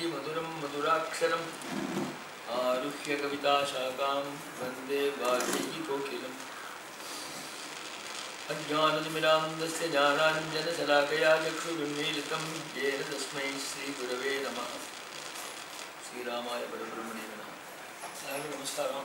मधुरं मधुराक्षरम् आरुह्य कविताशाखां वन्दे वाल्मीकि कोकिलम् अज्ञानतिमिरान्दस्य ज्ञानाञ्जनशलाकया चक्षुरुन्मीलितं येन तस्मै श्रीगुरवे नमः श्रीरामाय परब्रह्मणे नमः எல்லாருக்கும் நமஸ்காரம்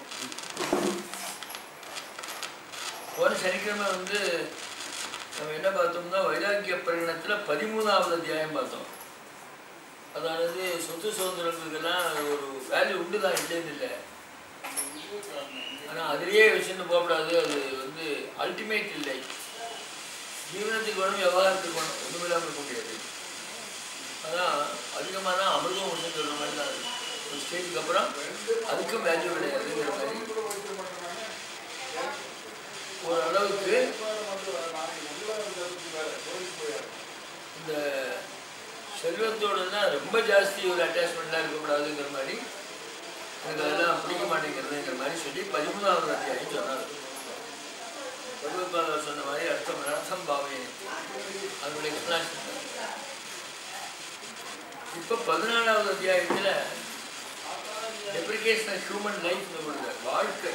போன சனிக்கிழமை வந்து நம்ம என்ன பார்த்தோம்னா வைராக்கிய பிரகடனத்தில் பதிமூணாவது அத்தியாயம் பார்த்தோம் அதாவது சொத்து சுதந்திரங்களுக்கெல்லாம் ஒரு வேல்யூ உண்டு தான் இல்லைன்னு இல்லை ஆனால் அதிலேயே வச்சுன்னு போகக்கூடாது அது வந்து அல்டிமேட் இல்லை ஜீவனத்துக்கு வேணும் விவகாரத்துக்கு வேணும் ஒன்றுமில்லாமல் இருக்க முடியாது அதான் அதிகமான அமிர்தம் ஒன்று சொல்கிற மாதிரி தான் இருக்கு. ஒரு ஸ்டேஜுக்கு அப்புறம் அதுக்கும் வேல்யூ கிடையாதுங்கிற மாதிரி ஓரளவுக்கு இந்த செல்வத்தோட தான் ரொம்ப ஜாஸ்தி ஒரு அட்டாச்மெண்ட்டாக இருக்கக்கூடாதுங்கிற மாதிரி எனக்கு அதெல்லாம் பிடிக்க மாட்டேங்கிறதுங்கிற மாதிரி சொல்லி பதிமூணாவது அத்தியாயம் சொன்னார் பகவத்பாதர் சொன்ன மாதிரி அர்த்தம் அர்த்தம் பாவையை அதனுடைய எக்ஸ்பிளாஷன் இப்போ பதினாலாவது அத்தியாயத்தில் டெப்ரிகேஷன் ஆஃப் ஹியூமன் லைஃப் கொடுக்குறார் வாழ்க்கை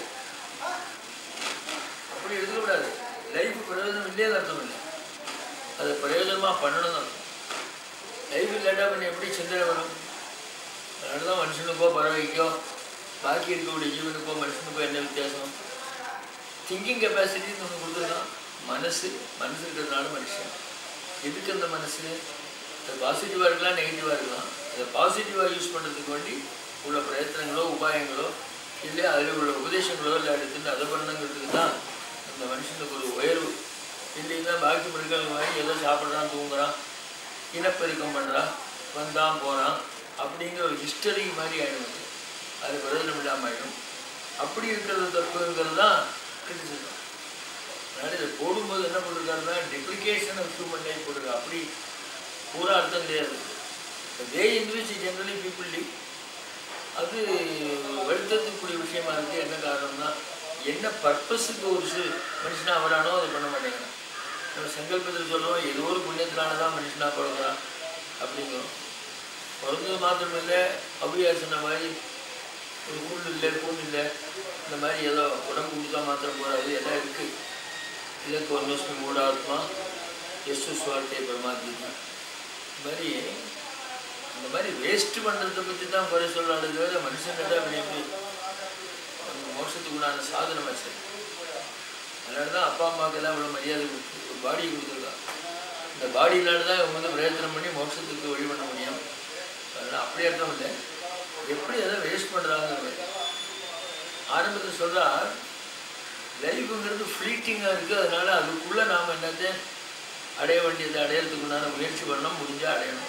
அப்படி எடுக்கக்கூடாது லைஃப் பிரயோஜனம் இல்லையே அர்த்தம் இல்லை அதை பிரயோஜனமாக பண்ணணும் தான் லைஃப் இல்லாட்டா பண்ணி எப்படி சிந்தனை வரும் அதனால தான் மனுஷனுக்கோ பறவைக்கோ பாக்கி இருக்கக்கூடிய ஜீவனுக்கோ மனுஷனுக்கோ என்ன வித்தியாசம் திங்கிங் கெப்பாசிட்டின்னு ஒன்று கொடுத்துருக்கான் மனசு மனசு இருக்கிறதுனால மனுஷன் எதுக்கு அந்த மனசு அது பாசிட்டிவாக இருக்கலாம் நெகட்டிவாக இருக்கலாம் அதை பாசிட்டிவாக யூஸ் பண்ணுறதுக்கு வேண்டி உள்ள பிரயத்தனங்களோ உபாயங்களோ இல்லை அதில் உள்ள உபதேசங்களோ இல்லை எடுத்துட்டு அதை பண்ணணுங்கிறதுக்கு தான் அந்த மனுஷனுக்கு ஒரு உயர்வு இல்லைன்னா பாக்கி மிருகங்கள் மாதிரி ஏதோ சாப்பிட்றான் தூங்குறான் இனப்பெருக்கம் பண்ணுறான் வந்தான் போகிறான் அப்படிங்கிற ஒரு ஹிஸ்டரி மாதிரி ஆகிடும் அது பிரயோஜனம் இல்லாமல் ஆகிடும் அப்படி இருக்கிறது தப்புங்கிறது தான் கிரிட்டிசிசம் அதனால் இதை போடும்போது என்ன போட்டிருக்காருன்னா டெப்ளிகேஷன் ஆஃப் ஹியூமன் லைஃப் போட்டிருக்காரு அப்படி பூரா அர்த்தம் கிடையாது way in which generally people live அது வருத்தத்துக்குரிய விஷயமா இருக்குது என்ன காரணம்னா என்ன பர்பஸுக்கு ஒரு சி மனுஷனாக வரானோ அதை பண்ண மாட்டேங்கிறான் நம்ம சங்கல்பத்தில் சொல்லுவோம் ஏதோ ஒரு புண்ணியத்தினால தான் மனுஷனாக பிறகுறான் அப்படிங்கிறோம் பிறந்தது மாத்திரம் இல்லை அபியா சொன்ன மாதிரி ஒரு புல் இல்லை பூன் இல்லை இந்த மாதிரி ஏதோ உடம்பு கொடுத்தா மாத்திரம் போகாது எல்லாம் இருக்குது இதற்கு ஒன்றுஸ்மி மூடாத்மா எஸ்ஸு சுவார்த்தே பரமாத்மா இந்த மாதிரி இந்த மாதிரி வேஸ்ட் பண்ணுறதை பற்றி தான் குறை சொல்கிறாங்க தவிர மனுஷன்கிட்ட அப்படி எப்படி அந்த மோட்சத்துக்கு உண்டான சாதனம் வச்சு அதனால தான் அப்பா அம்மாக்கெல்லாம் இவ்வளோ மரியாதை கொடுத்து ஒரு பாடி கொடுத்துருக்கா இந்த பாடியினால தான் இவங்க வந்து பிரயத்தனம் பண்ணி மோட்சத்துக்கு வழி பண்ண முடியும் அதனால் அப்படி அர்த்தம் இல்லை எப்படி அதை வேஸ்ட் பண்ணுறாங்க ஆரம்பத்தில் சொல்கிறார் லைஃபுங்கிறது ஃப்ளீட்டிங்காக இருக்குது அதனால் அதுக்குள்ளே நாம் என்னது அடைய வேண்டியதை அடையிறதுக்கு உண்டான முயற்சி பண்ணணும் முடிஞ்சால் அடையணும்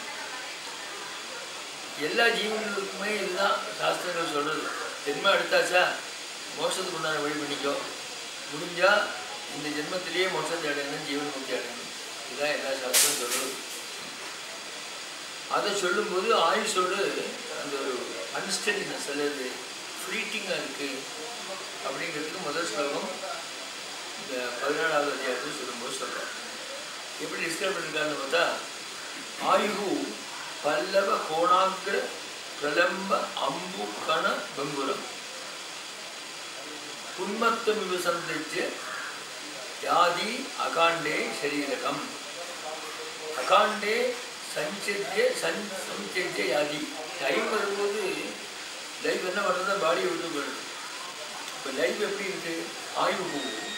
எல்லா ஜீவன்களுக்குமே இதுதான் சாஸ்திரங்கள் சொல்கிறது ஜென்மம் எடுத்தாச்சா மோட்சத்துக்கு உண்டான வழி பண்ணிக்கோ முடிஞ்சால் இந்த ஜென்மத்திலேயே மோட்சத்தை அடையணும் ஜீவன் முக்தி அடையணும் இதுதான் எல்லா சாஸ்திரம் சொல்கிறது அதை சொல்லும்போது ஆயுஷோடு அந்த ஒரு அன்ஸ்டடினஸ் அல்லது ஃப்ளீட்டிங்காக இருக்குது அப்படிங்கிறதுக்கு முதல் ஸ்லோகம் இந்த பதினாலாவது அத்தியாயத்தில் சொல்லும்போது சொல்கிறோம் எப்படி டிஸ்கிரைப் பண்ணியிருக்காருன்னு பார்த்தா ஆயுகு பல்லவ கோணாகிர பிரலம்ப அம்பு கண பங்குரம் உன்மத்தமிவு சந்திச்ச யாதி அகாண்டே சரீரகம் அகாண்டே சஞ்சத்திய சன் சஞ்சத்திய யாதி டைம் வரும்போது லைஃப் என்ன பண்ணுறதா பாடியை விட்டு போயிடுது இப்போ லைஃப் எப்படி இருக்கு ஆயுகு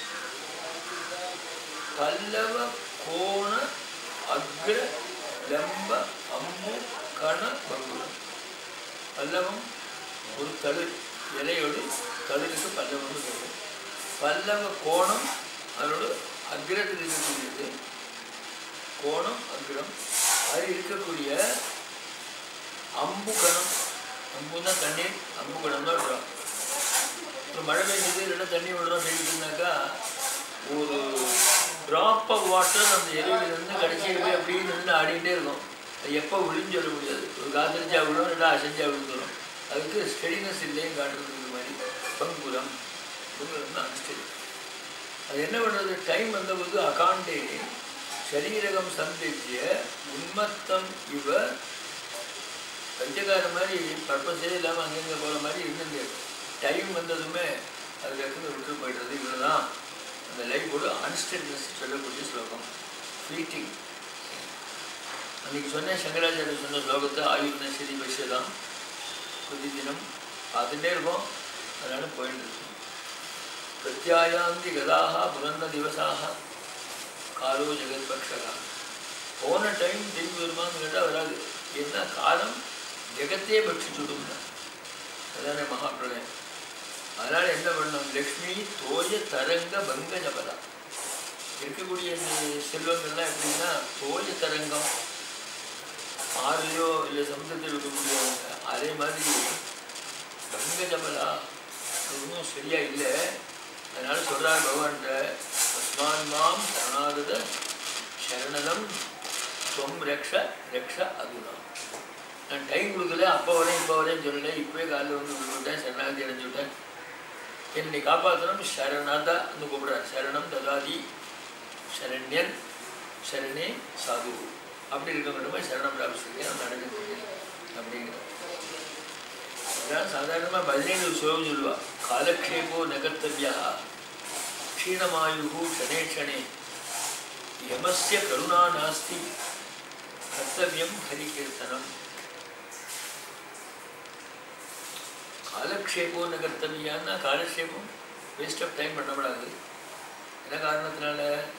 பல்லவ கோண அக்ர லம்ப அம்மு கண பங்குரம் பல்லவம் ஒரு தளு இலையோடு தளுக்கு பல்லவம்னு சொல்லுது பல்லவ கோணம் அதோட அக்ரத்தில் இருக்கக்கூடியது கோணம் அக்ரம் அது இருக்கக்கூடிய அம்பு கணம் அம்புன்னா தண்ணீர் அம்பு கணம் தான் விடுறோம் இப்போ மழை பெய்யுது இல்லைன்னா தண்ணி விடுறோம் பெய்யுதுனாக்கா ஒரு ட்ராப் ஆஃப் வாட்டர் அந்த எருவிலிருந்து கடைசியில் போய் அப்படியே நின்று ஆடிக்கிட்டே இருக்கும் அது எப்போ விழுன்னு சொல்ல முடியாது ஒரு காத்திரிச்சா விழும் இல்லை அசைஞ்சா விழுந்துடும் அதுக்கு ஸ்டெடினஸ் இல்லையும் காட்டுறது மாதிரி பங்குரம் பங்குரம் தான் அன்ஸ்டெடி அது என்ன பண்ணுறது டைம் வந்தபோது அகாண்டே சரீரகம் சந்திச்சிய உன்மத்தம் இவ பைத்தியக்கார மாதிரி பர்பஸே இல்லாமல் அங்கங்கே போகிற மாதிரி இருந்தது டைம் வந்ததுமே அது டக்குன்னு விட்டு போயிடுறது இவ்வளோதான் அந்த லைஃபோட அன்ஸ்டெட்னஸ் சொல்லக்கூடிய ஸ்லோகம் ஃப்ளீட்டிங் அன்னைக்கு சொன்னேன் சங்கராச்சாரிய சொன்ன ஸ்லோகத்தை ஆயுர்ன சரி பட்சதான் புதி தினம் பார்த்துட்டே இருக்கோம் அதனால போயிட்டு இருக்கு பிரத்யாயாந்தி கதாக புரந்த திவசாக காலோ ஜெகத்பக்ஷகா போன டைம் திரும்பி வருமான்னு கேட்டால் வராது என்ன காலம் ஜெகத்தையே பட்சிச்சுடும்னா அதானே மகாபிரளயம் அதனால் என்ன பண்ணணும் லக்ஷ்மி தோய தரங்க பங்க ஜபதா இருக்கக்கூடிய இந்த செல்வங்கள்லாம் எப்படின்னா தோய தரங்கம் ஆறுலையோ இல்லை சமுத்திரத்தில் இருக்கக்கூடிய அதே மாதிரி பங்க ஜபதா அது ஒன்றும் சரியா இல்லை அதனால சொல்கிறார் பகவான்கிட்ட தஸ்மான் மாம் சரணாகத சரணதம் தொம் ரக்ஷ ரக்ஷ அதுனா நான் டைம் கொடுக்கல அப்போ வரேன் இப்போ வரேன்னு சொல்லலை இப்போவே காலையில் வந்து விட்டுவிட்டேன் சரணாகதி அடைஞ்சுவிட்டேன் என்னை காப்பாற்றணும் சரணதா வந்து கூப்பிடுறார் சரணம் ததாதி சரண்யன் சரணே சாது அப்படி இருக்கவங்க சரணம் பிராபிச்சிருக்கேன் நடக்கிறேன் அப்படிங்கிற அதான் சாதாரணமாக பதினேழு ஸ்லோகம் சொல்லுவா காலக்ஷேபோ நகர்த்தவியா க்ஷீணமாயு க்ஷணே க்ஷணே யமஸ்ய கருணா நாஸ்தி கர்த்தவியம் ஹரிகீர்த்தனம் காலக்ஷேபோ நகர்த்தவியான்னா காலக்ஷேபம் வேஸ்ட் ஆஃப் டைம் பண்ணக்கூடாது என்ன காரணத்தினால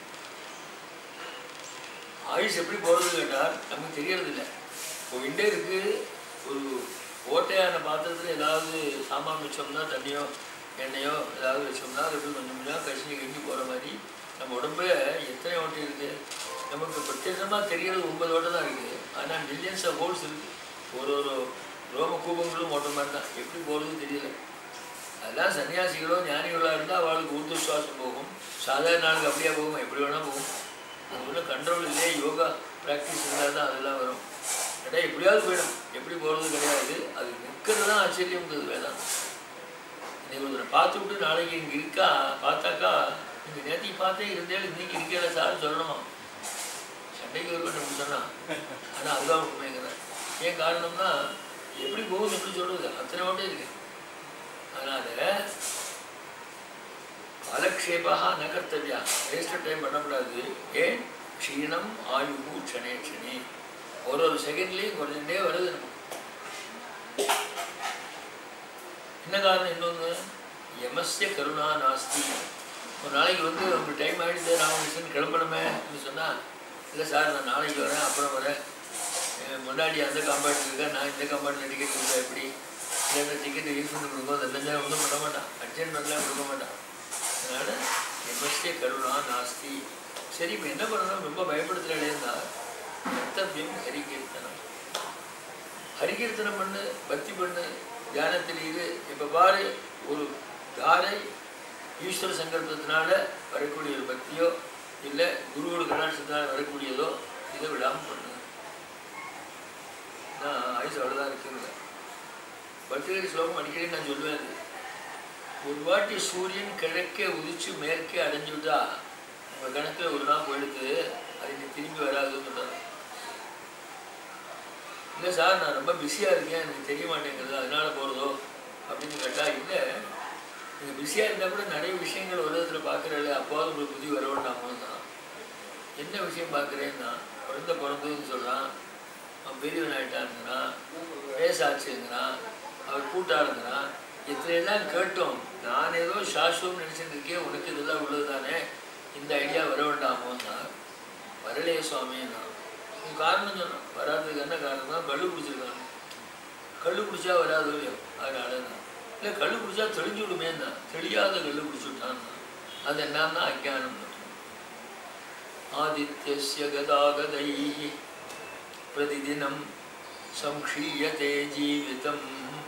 ஆயுஷ் எப்படி போகிறது கேட்டால் நமக்கு தெரியறதில்ல போயிட்டே இருக்கு ஒரு ஓட்டையான பாத்திரத்தில் ஏதாவது சாமான் வச்சோம்னா தண்ணியோ எண்ணெயோ ஏதாவது வச்சோம்னா அது எப்படி கொஞ்சம் கொஞ்சம் கசிஞ்சு கஞ்சி போகிற மாதிரி நம்ம உடம்புல எத்தனை ஓட்டை இருக்குது நமக்கு பிரத்யேகமாக தெரியறது ஒன்பது ஓட்டை தான் இருக்குது ஆனால் மில்லியன்ஸ் ஆஃப் ஹோல்ஸ் இருக்குது ஒரு ஒரு ரோம கூபங்களும் ஓட்ட மாதிரி தான் எப்படி போகிறது தெரியல அதெல்லாம் சன்னியாசிகளோ ஞானிகளோ இருந்தால் அவளுக்கு ஊர்து சுவாசம் போகும் சாதாரண ஆளுக்கு அப்படியே போகும் எப்படி வேணால் போகும் அது உள்ள கண்ட்ரோல் இல்லையே யோகா ப்ராக்டிஸ் இருந்தால் தான் அதெல்லாம் வரும் கேட்டால் எப்படியாவது போயிடும் எப்படி போகிறது கிடையாது அது நிற்கிறது தான் ஆச்சரியம்ங்கிறது வேதாந்தம் இன்னைக்கு ஒருத்தரை பார்த்து விட்டு நாளைக்கு இங்கே இருக்கா பார்த்தாக்கா இங்கே நேற்றுக்கு பார்த்தே இருந்தே இன்னைக்கு இருக்கல சார் சொல்லணுமா சண்டைக்கு வருவேன் அப்படி சொன்னான் ஆனால் அதுதான் உண்மைங்கிறேன் ஏன் காரணம்னா எப்படி போகுது எப்படி சொல்கிறது அத்தனை ஓட்டே இருக்கு அதனால் காலக்ஷேபா ந கர்த்தவியா வேஸ்ட் டைம் பண்ணக்கூடாது ஏன் க்ஷீணம் ஆயுகு க்ஷணே க்ஷணே ஒரு ஒரு செகண்ட்லேயும் குறைஞ்சுட்டே வருது நமக்கு என்ன காரணம் இன்னொன்று எமஸ்ய கருணா நாஸ்தி ஒரு நாளைக்கு வந்து உங்களுக்கு டைம் ஆகிடுது ராமகிருஷ்ணன் கிளம்பணுமே அப்படின்னு சொன்னால் இல்லை சார் நான் நாளைக்கு வரேன் அப்புறம் வரேன் என் முன்னாடி அந்த காம்பார்ட்மெண்ட் இருக்கா நான் இந்த காம்பார்ட்மெண்ட் டிக்கெட் கொடுத்தா எப்படி இல்லை டிக்கெட் ரீஃபண்ட் கொடுக்கும் அதெல்லாம் ஒன்றும் பண்ண மாட்டான் அட்ஜென்ட்மெண்ட்லாம் கொடுக்க மாட்டான் அதனால் எமஸ்ய கருணா நாஸ்தி சரி இப்போ என்ன பண்ணணும் ரொம்ப பயப்படுத்துகிறாளேன்னா கர்த்தவியம் ஹரிகீர்த்தனம் ஹரிகீர்த்தனம் பண்ணு பக்தி பண்ணு தியானத்தில் இரு இப்போ பாரு ஒரு தாரை ஈஸ்வர சங்கல்பத்தினால வரக்கூடிய ஒரு பக்தியோ இல்லை குருவோட கடாட்சத்தினால வரக்கூடியதோ இதை விடாமல் பண்ணு நான் ஆயுஷ் அவ்வளோதான் இருக்குங்க பக்திகள் ஸ்லோகம் அடிக்கடி நான் சொல்லுவேன் அது. ஒரு வாட்டி சூரியன் கிழக்கே உதிச்சு மேற்கே அடைஞ்சு விட்டா உங்கள் கணக்கில் ஒரு நாள் போயிடுத்து அது இனி திரும்பி வராதுன்னு சொல்கிறாங்க இல்லை சார் நான் ரொம்ப பிஸியாக இருக்கேன் எனக்கு தெரிய மாட்டேங்குது அதனால போகிறதோ அப்படின்னு கேட்டால் இல்லை நீங்கள் பிஸியாக இருந்தால் கூட நிறைய விஷயங்கள் உலகத்தில் பார்க்குறல அப்போது உங்களுக்கு புத்தி வர வேண்டாமோ தான் என்ன விஷயம் பார்க்குறேன்னா குழந்தை பிறந்ததுன்னு சொல்கிறான் அவன் பெரியவன் ஆகிட்டான்ங்கிறான் பேசாச்சுங்கிறான் அவர் கூட்டாளுங்கிறான் இத்தனையெல்லாம் கேட்டோம் நான் ஏதோ சாஸ்வம் நினச்சிட்டு இருக்கேன் உனக்கு இதெல்லாம் உள்ளது தானே இந்த ஐடியா வர வேண்டாமோன்னா வரலையே சுவாமின்னா உன் காரணம் சொன்னான் வராததுக்கு என்ன காரணம் கள்ளு குடிச்சிருக்காங்க கள்ளு குடிச்சா வராது இல்லையோ அதனால தான் இல்லை கள்ளு குடிச்சா தெளிஞ்சு விடுமேன்னா தெளியாத கள்ளு குடிச்சுட்டான்னா அது என்னன்னா அஜானம் ஆதித்யஸ்ய கதாகதை பிரதிதினம் சம்க்ஷீயते ஜீவிதம்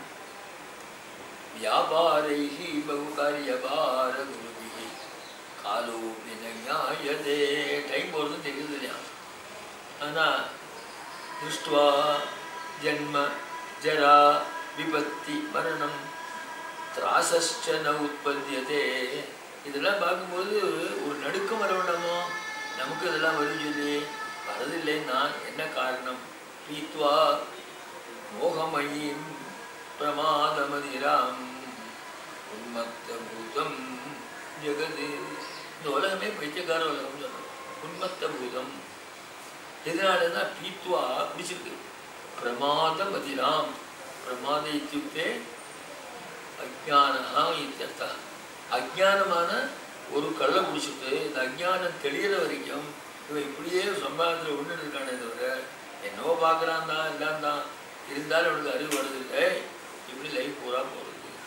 வியாபாரைः बहुकार्यभारगुरुभिः காலோபி நியாயதே டைம் போகிறதும் தெரியுது இல்லையா ஆனால் திருஷ்டுவா ஜன்ம ஜரா விபத்தி மரணம் திராசஸ்ச ந உற்பத்தியதே இதெல்லாம் பார்க்கும்போது ஒரு நடுக்கம் வர வேண்டாமோ நமக்கு இதெல்லாம் வரும் சொல்லி வரதில்லைன்னா என்ன காரணம் பீத்வா மோகமயீம் பிரமாதமதிராம் உன்மத்த பூதம் ஜெகது இந்த உலகமே பைத்தியக்கார உலகம் சொல்றோம் உன்மத்த பூதம் எதனாலன்னா பீத்வா பிடிச்சிருக்கு பிரமாத மதிராம் பிரமாத இத்தியுக்தே அஜானஹா இத்தியர்த்தா அஜானமான ஒரு கள்ள குடிச்சிட்டு இந்த அஜானம் தெளிகிற வரைக்கும் இவன் இப்படியே சம்பாதத்தில் ஒன்று இருக்கானே தவிர என்னவோ பார்க்குறான் தான் எல்லாம் தான் இருந்தாலும் அவனுக்கு அறிவு வருதில்லை இப்படி லைஃப் பூரா போகிறது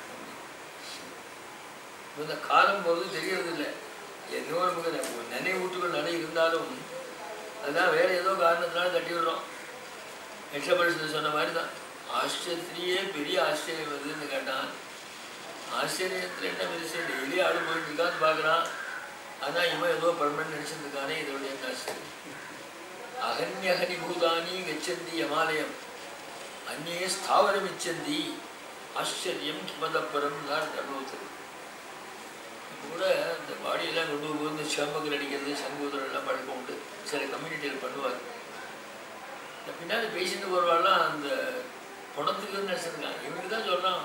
இந்த காலம் போகிறது தெரியறது இல்லை என்னவோ நமக்கு ந- நினைவூட்டுகள் நிறைய இருந்தாலும் அதான் வேற ஏதோ காரணத்தினால தட்டி விடுறோம் எக்ஸபரிசன் சொன்ன மாதிரி தான் ஆச்சரியத்திலேயே பெரிய ஆச்சரியம் எதுன்னு கேட்டான் ஆச்சரியத்தில் என்ன விஷயம் டெய்லி ஆடு போயிட்டு இருக்கான்னு பார்க்குறான் ஆனால் இவன் ஏதோ பர்மனன்ட் நினச்சிட்டு இருக்கானே இதோட என்ன ஆச்சரியம் அகன்யகனி பூதானி கச்சந்தி யமாலயம் அந்நே ஸ்தாவரம் இச்சந்தி ஆச்சரியம் கிமதப்பரம் தான் தர்மத்தில் கூட இந்த பாடியெல்லாம் கொண்டு போகும்போது இந்த சேம்பகல் அடிக்கிறது சங்கூதரம் எல்லாம் பழக்கம் உண்டு சில கம்யூனிட்டியில் பண்ணுவார் இந்த பின்னாடி பேசிட்டு போகிறவாள்லாம் அந்த பணத்துக்கு நினச்சிருக்கான் இவனுக்கு தான் சொல்கிறான்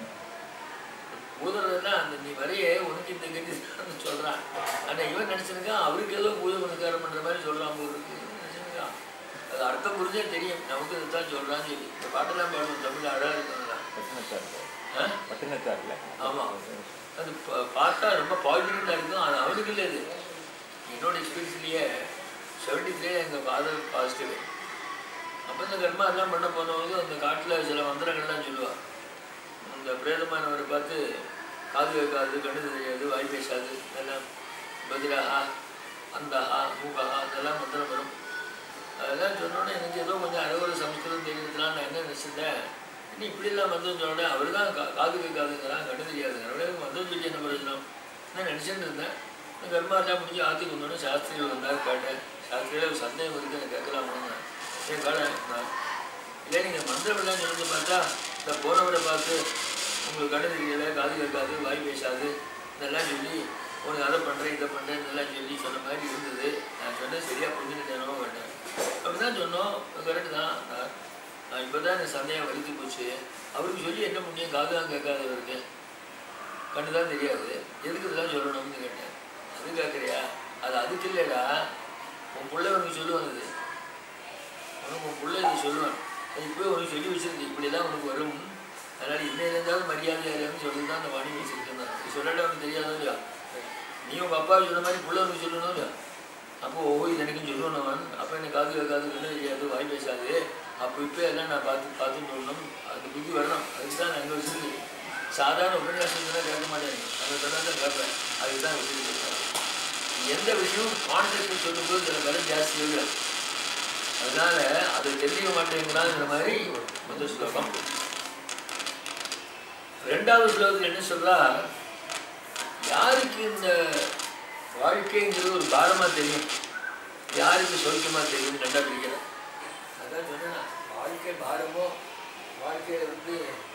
ஊதுறதுன்னா அந்த நீ வரைய உனக்கு இந்த கதி தான் சொல்கிறான் ஆனால் இவன் நினச்சிருக்கான் அவருக்கு ஏதோ பூஜை புனஸ்காரம் பண்ணுற மாதிரி சொல்கிறான் போல இருக்கு நினச்சிருக்கான் அது அர்த்தம் புரிஞ்சே தெரியும் நமக்கு இதுதான் சொல்கிறான்னு சொல்லி இந்த பாட்டெல்லாம் பாடுவோம் தமிழ் அழகாக இருக்குங்களா பட்டினத்தாரில் ஆ பட்டினத்தாரில் ஆமாம் அது ப- பார்த்தா ரொம்ப பாசிட்டிவாக இருக்கும் அது அவனுக்கு இல்லை இது என்னோட எக்ஸ்பீரியன்ஸ்லேயே செவன்டி த்ரீ எங்கள் ஃபாதர் பாசிட்டிவ் அப்போ இந்த கர்மா எல்லாம் பண்ண போனவங்க அந்த காட்டில் சில மந்திரங்கள்லாம் சொல்லுவாள் அந்த பிரேதமானவரை பார்த்து காது கேட்காது கண்ணு தெரியாது வாய் பேசாது இதெல்லாம் பதிலாகா அந்தஹா மூகஹா இதெல்லாம் மந்திரம் வரும் அதெல்லாம் சொன்னோன்னே எனக்கு ஏதோ கொஞ்சம் அறுபது சம்ஸ்கிருதம் தெரியுதுலாம் நான் என்ன நினச்சிட்டேன் நீ இப்படிலாம் மந்திரம் சொன்னோடனே அவர் தான் கா காது கேட்காதுங்கிறான் கண்ணு தெரியாதுங்கிறோட மந்திரம் சொல்லி என்ன பிரயோஜனம் நான் நினச்சிட்டு இருந்தேன் இந்த கர்மாலாம் முடிஞ்சு ஆற்றுக்கு வந்தோடனே சாஸ்திரிகள் வந்தார் கேட்டேன் சாஸ்திரியில் ஒரு சந்தேகம் இருக்குது எனக்கு கேட்கலாமான்னு சரி கடை இல்லை நீங்கள் மந்திரமெல்லாம் சொல்லி பார்த்தா இந்த போனவரை பார்த்து உங்களுக்கு கண்ணு தெரியல காது கேட்காது வாய் பேசாது இதெல்லாம் சொல்லி உனக்கு அதை பண்ணுறேன் இதை பண்ணுறேன் இதெல்லாம் சொல்லி சொன்ன மாதிரி இருந்தது நான் சொன்னேன் சரியாக புரிஞ்சுக்கிட்டேனோ வேண்டேன் அப்படி தான் சொன்னோம் கரெக்டு தான் நான் நான் இப்போ தான் எனக்கு சந்தேகம் வலித்து போச்சு அவருக்கு சொல்லி என்ன முடியும் காது தான் கேட்காதவருக்கு கண்ணு தான் தெரியாது எதுக்கு இதெல்லாம் சொல்லணும்னு கேட்டேன் அது கேட்குறியா அது அதுக்கு இல்லைடா உன் பிள்ளை உனக்கு சொல்லுவாங்க இது உனக்கு உன் பிள்ளை இதை சொல்லுவான் அது இப்போ உனக்கு சொல்லி வச்சிருக்கு இப்படிலாம் உனக்கு வரும் அதனால் இன்னும் இருந்தாலும் மரியாதை இல்லைன்னு சொல்லி தான் அந்த வாணி வச்சிருக்கேன் நான் இது சொல்லட்டா உனக்கு தெரியாதோ இல்லையா நீ உங்கள் அப்பா சொன்ன மாதிரி பிள்ளை உனக்கு சொல்லணும் இல்லையா அப்போ ஓ இது எனக்கும் சொல்லணும் அவன் அப்போ எனக்கு காது கேட்காது கண்ணு தெரியாது வாய் பேசாது அப்போ இப்போ எல்லாம் நான் பார்த்து பார்த்து சொல்லணும் அது புத்தி வரணும் அதுக்கு தான் நான் அங்கே வச்சிருக்கு சாதாரண உபன்யாசம் சொன்னால் கேட்க மாட்டேன் அங்கே சொன்னால் தான் கேட்பேன் அதுக்கு தான் வச்சிருக்கேன் எந்த விஷயம் கான்செப்ட் சொல்லும்போது சில விலை ஜாஸ்தி இல்லை அதனால அதை தெரிஞ்சுக்க மாட்டேங்கிறாங்கிற மாதிரி முதல் ஸ்லோகம் ரெண்டாவது ஸ்லோகத்தில் என்ன சொல்றா யாருக்கு இந்த வாழ்க்கைங்கிறது ஒரு பாரமா தெரியும் யாருக்கு சொர்க்கமா தெரியும் ரெண்டா பிரிக்கிறேன் அதான் சொன்னேன் வாழ்க்கை பாரமோ வாழ்க்கையில வந்து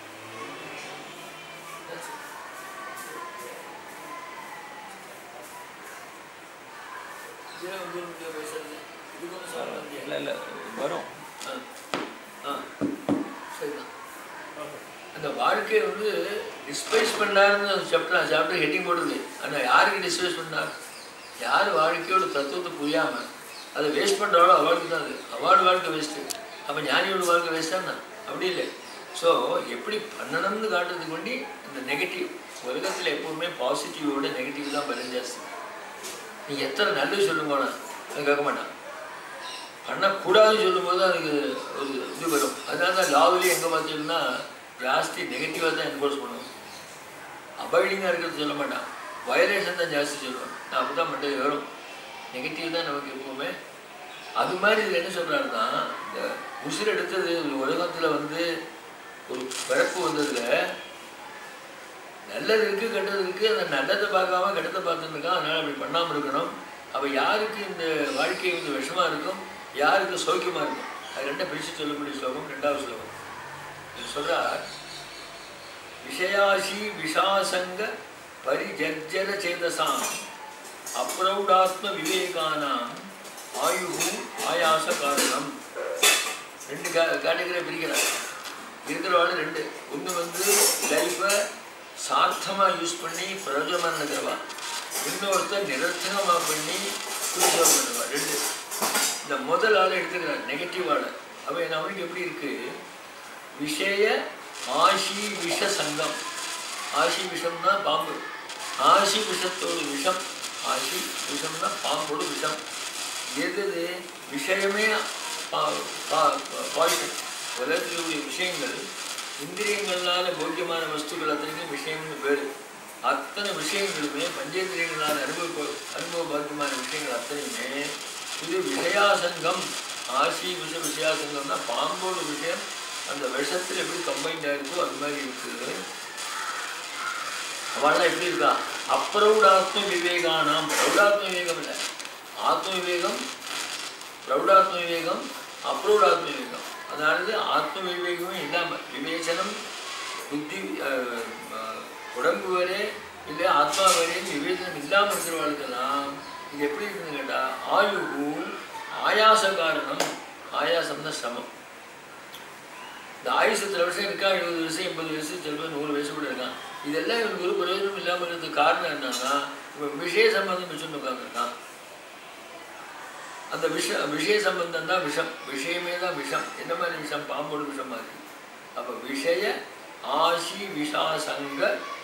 இதே வந்து உங்க பேசுறது இதுக்கு ஒன்றும் சொல்ல முடியாது இல்லை இல்லை வரும் ஆ. ஆ. சரிதான் அந்த வாழ்க்கையை வந்து டிஸ்பைஸ் பண்ணாருன்னு அந்த சாப்டர் சாப்டர் ஹெட்டிங் போடுது ஆனால் யாருக்கு டிஸ்பைஸ் பண்ணார் யார் வாழ்க்கையோட தத்துவத்தை புரியாம அதை வேஸ்ட் பண்ணுறாலோ அவளுக்கு தான் அது அவார்டு வாழ்க்கை வேஸ்ட்டு அப்போ ஞானியோட வாழ்க்கை வேஸ்ட்டானா அப்படி இல்லை ஸோ எப்படி பண்ணணும்னு காட்டுறதுக்கு வேண்டி இந்த நெகட்டிவ் உலகத்தில் எப்பவுமே பாசிட்டிவோட நெகட்டிவ் தான் பலம் ஜாஸ்தி நீ எத்தனை நல்லது சொல்லுங்கண்ணா அது கேட்க மாட்டான் பண்ணக்கூடாதுன்னு சொல்லும்போது அதுக்கு ஒரு இது வரும் அதனால தான் லாவிலே எங்கே பார்த்தீங்கன்னா ஜாஸ்தி நெகட்டிவாக தான் என்ஃபோர்ஸ் பண்ணுவோம் அபாய்டிங்காக இருக்கிறது சொல்ல மாட்டான் வயலேஷன் தான் ஜாஸ்தி சொல்லுவான் நான் அப்படி தான் மட்டும் வரும் நெகட்டிவ் தான் நமக்கு எப்பவுமே அது மாதிரி இதில் என்ன சொல்கிறாருன்னா இந்த உசிர் எடுத்தது உலகத்தில் வந்து ஒரு பிறப்பு வந்ததுல நல்லது இருக்குது கெட்டது இருக்குது அந்த நல்லதை பார்க்காம கெட்டதை பார்த்துட்டு இருக்கான் அதனால் அப்படி பண்ணாமல் இருக்கணும் அப்போ யாருக்கு இந்த வாழ்க்கை வந்து விஷமாக இருக்கும் யாருக்கு சௌக்கியமாக இருக்கும் அது ரெண்டை பிரித்து சொல்லக்கூடிய ஸ்லோகம் ரெண்டாவது ஸ்லோகம் இது சொல்கிறார் விஷயாசி விஷாசங்க பரிஜர்ஜர சேதசாம் அப்ரௌடாத்ம விவேகானாம் ஆயு ஆயாச காரணம் ரெண்டு கே கேட்டகரியை பிரிக்கிறார் இருக்கிறவாள் ரெண்டு ஒன்று வந்து லைஃப்பை சார்த்தமாக யூஸ் பண்ணி பிரயோஜனமாக நினைக்கிறவா இன்னொருத்தர் நிரர்த்தகமாக பண்ணி புரிஞ்சவா பண்ணுவா ரெண்டு இந்த முதல் ஆளை எடுத்துக்கிறார் நெகட்டிவ் ஆளை அவன் அவனுக்கு எப்படி இருக்கு விஷய ஆசி விஷ சங்கம் ஆசி விஷம்னா பாம்பு ஆசி விஷத்தோடு விஷம் ஆசி விஷம்னா பாம்போடு விஷம் எது எது விஷயமே பாய்சன் உலகத்தில் உள்ள விஷயங்கள் இந்திரியங்களால போக்கியமான வஸ்துக்கள் அத்தனைக்கும் விஷயம்னு பேர் அத்தனை விஷயங்களுமே பஞ்சேந்திரியங்களால் அனுபவ அனுபவ பாக்கியமான விஷயங்கள் அத்தனையுமே இது விஷயாசங்கம் ஆசி விஷ விஷயாசங்கம்னா பாம்போட விஷயம் அந்த விஷத்தில் எப்படி கம்பைண்ட் ஆயிருக்கோ அது மாதிரி இருக்குது அவள்லாம் எப்படி இருக்கா அப்ரௌடாத்ம விவேகானாம் பிரௌடாத்ம விவேகம் இல்லை ஆத்ம விவேகம் பிரௌடாத்ம விவேகம் அப்ரௌடாத்ம விவேகம் அதாவது ஆத்ம விவேகமே இல்லாமல் விவேச்சனம் புத்தி அஹ், அஹ், உடம்பு வரை இல்லை ஆத்மா வரையும் விவேச்சனம் இல்லாமல் இருக்கிறவர்களுக்கெல்லாம் இது எப்படி இருக்குன்னு கேட்டால் ஆயுகு ஆயாச காரணம் ஆயாசம்னா சிரமம் இந்த ஆயுசு இத்தனை வருஷம் இருக்கா எழுபது வருஷம் எண்பது வருஷம் சில பேர் நூறு வயசு கூட இருக்கான் இதெல்லாம் இவனுக்கு ஒரு பிரயோஜனம் இல்லாமல் இருக்கிறதுக்கு காரணம் என்னன்னா இவன் விஷய சம்பந்தம் வச்சுட்டு உட்காந்துருக்கான் அந்த விஷ விஷய சம்பந்தம் தான் விஷம் விஷயமே தான் விஷம் என்ன மாதிரி விஷம் பாம்போட விஷம் மாதிரி அப்போ விஷய ஆசி விஷாசங்க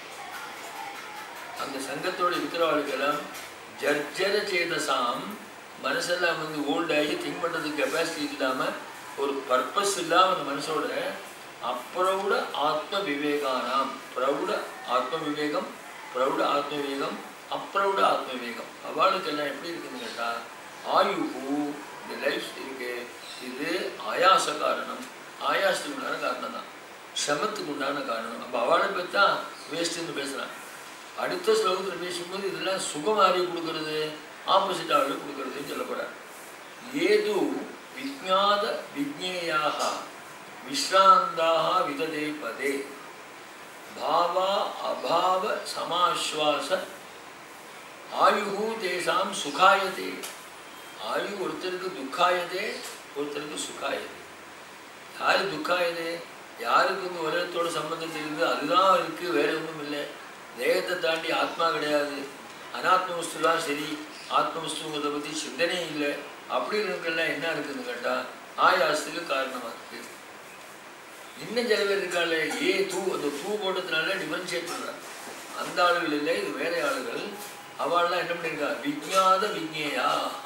அந்த சங்கத்தோடு இருக்கிறவர்களுக்கெல்லாம் ஜர்ஜர சேதசாம் மனசெல்லாம் வந்து ஓல்ட் ஆகி திங்க் பண்ணுறதுக்கு கெப்பாசிட்டி இல்லாமல் ஒரு பர்பஸ் இல்லாமல் அந்த மனசோட அப்ரௌட ஆத்ம விவேகானாம் பிரௌட ஆத்ம விவேகம் பிரௌட ஆத்ம விவேகம் அப்ரௌட ஆத்ம விவேகம் அவளுக்கு எல்லாம் எப்படி இருக்குன்னு கேட்டால் ஆயுகு இந்த லைஃப் இருக்கு இது ஆயாச காரணம் ஆயாசத்துக்கு உண்டான காரணம் தான் சிரமத்துக்கு உண்டான காரணம் அப்போ அவளை பற்றி தான் வேஸ்ட்டுன்னு பேசுகிறான் அடுத்த ஸ்லோகத்தில் பேசும்போது இதெல்லாம் சுகமாரி கொடுக்கறது ஆப்போசிட் ஆளு கொடுக்கறதுன்னு சொல்லப்படுறார் ஏது விஜாத விஜ்ஞேயாக விஸ்ராந்தாக விததே பதே பாவா அபாவ சமாஸ்வாச ஆயுகு தேசாம் சுகாயதே ஆயு ஒருத்தருக்கு துக்காயதே ஒருத்தருக்கு சுகாயதே யாரு துக்காயதே யாருக்கு இந்த உலகத்தோட சம்பந்தம் தெரியுது அதுதான் இருக்கு வேற ஒன்றும் இல்லை தேகத்தை தாண்டி ஆத்மா கிடையாது அனாத்ம வஸ்து தான் சரி ஆத்ம வஸ்துங்கிறத பற்றி சிந்தனையே இல்லை அப்படி இருக்கெல்லாம் என்ன இருக்குன்னு கேட்டால் ஆயாசத்துக்கு காரணமாக இருக்கு இன்னும் சில பேர் இருக்காள் ஏ தூ அந்த தூ போட்டதுனால டிஃபரன்ஷியேட் பண்ணுறாங்க அந்த ஆளுகள் இல்லை இது வேற ஆளுகள் அவள்லாம் என்ன பண்ணியிருக்கா விஜாத விஜ்ஞேயா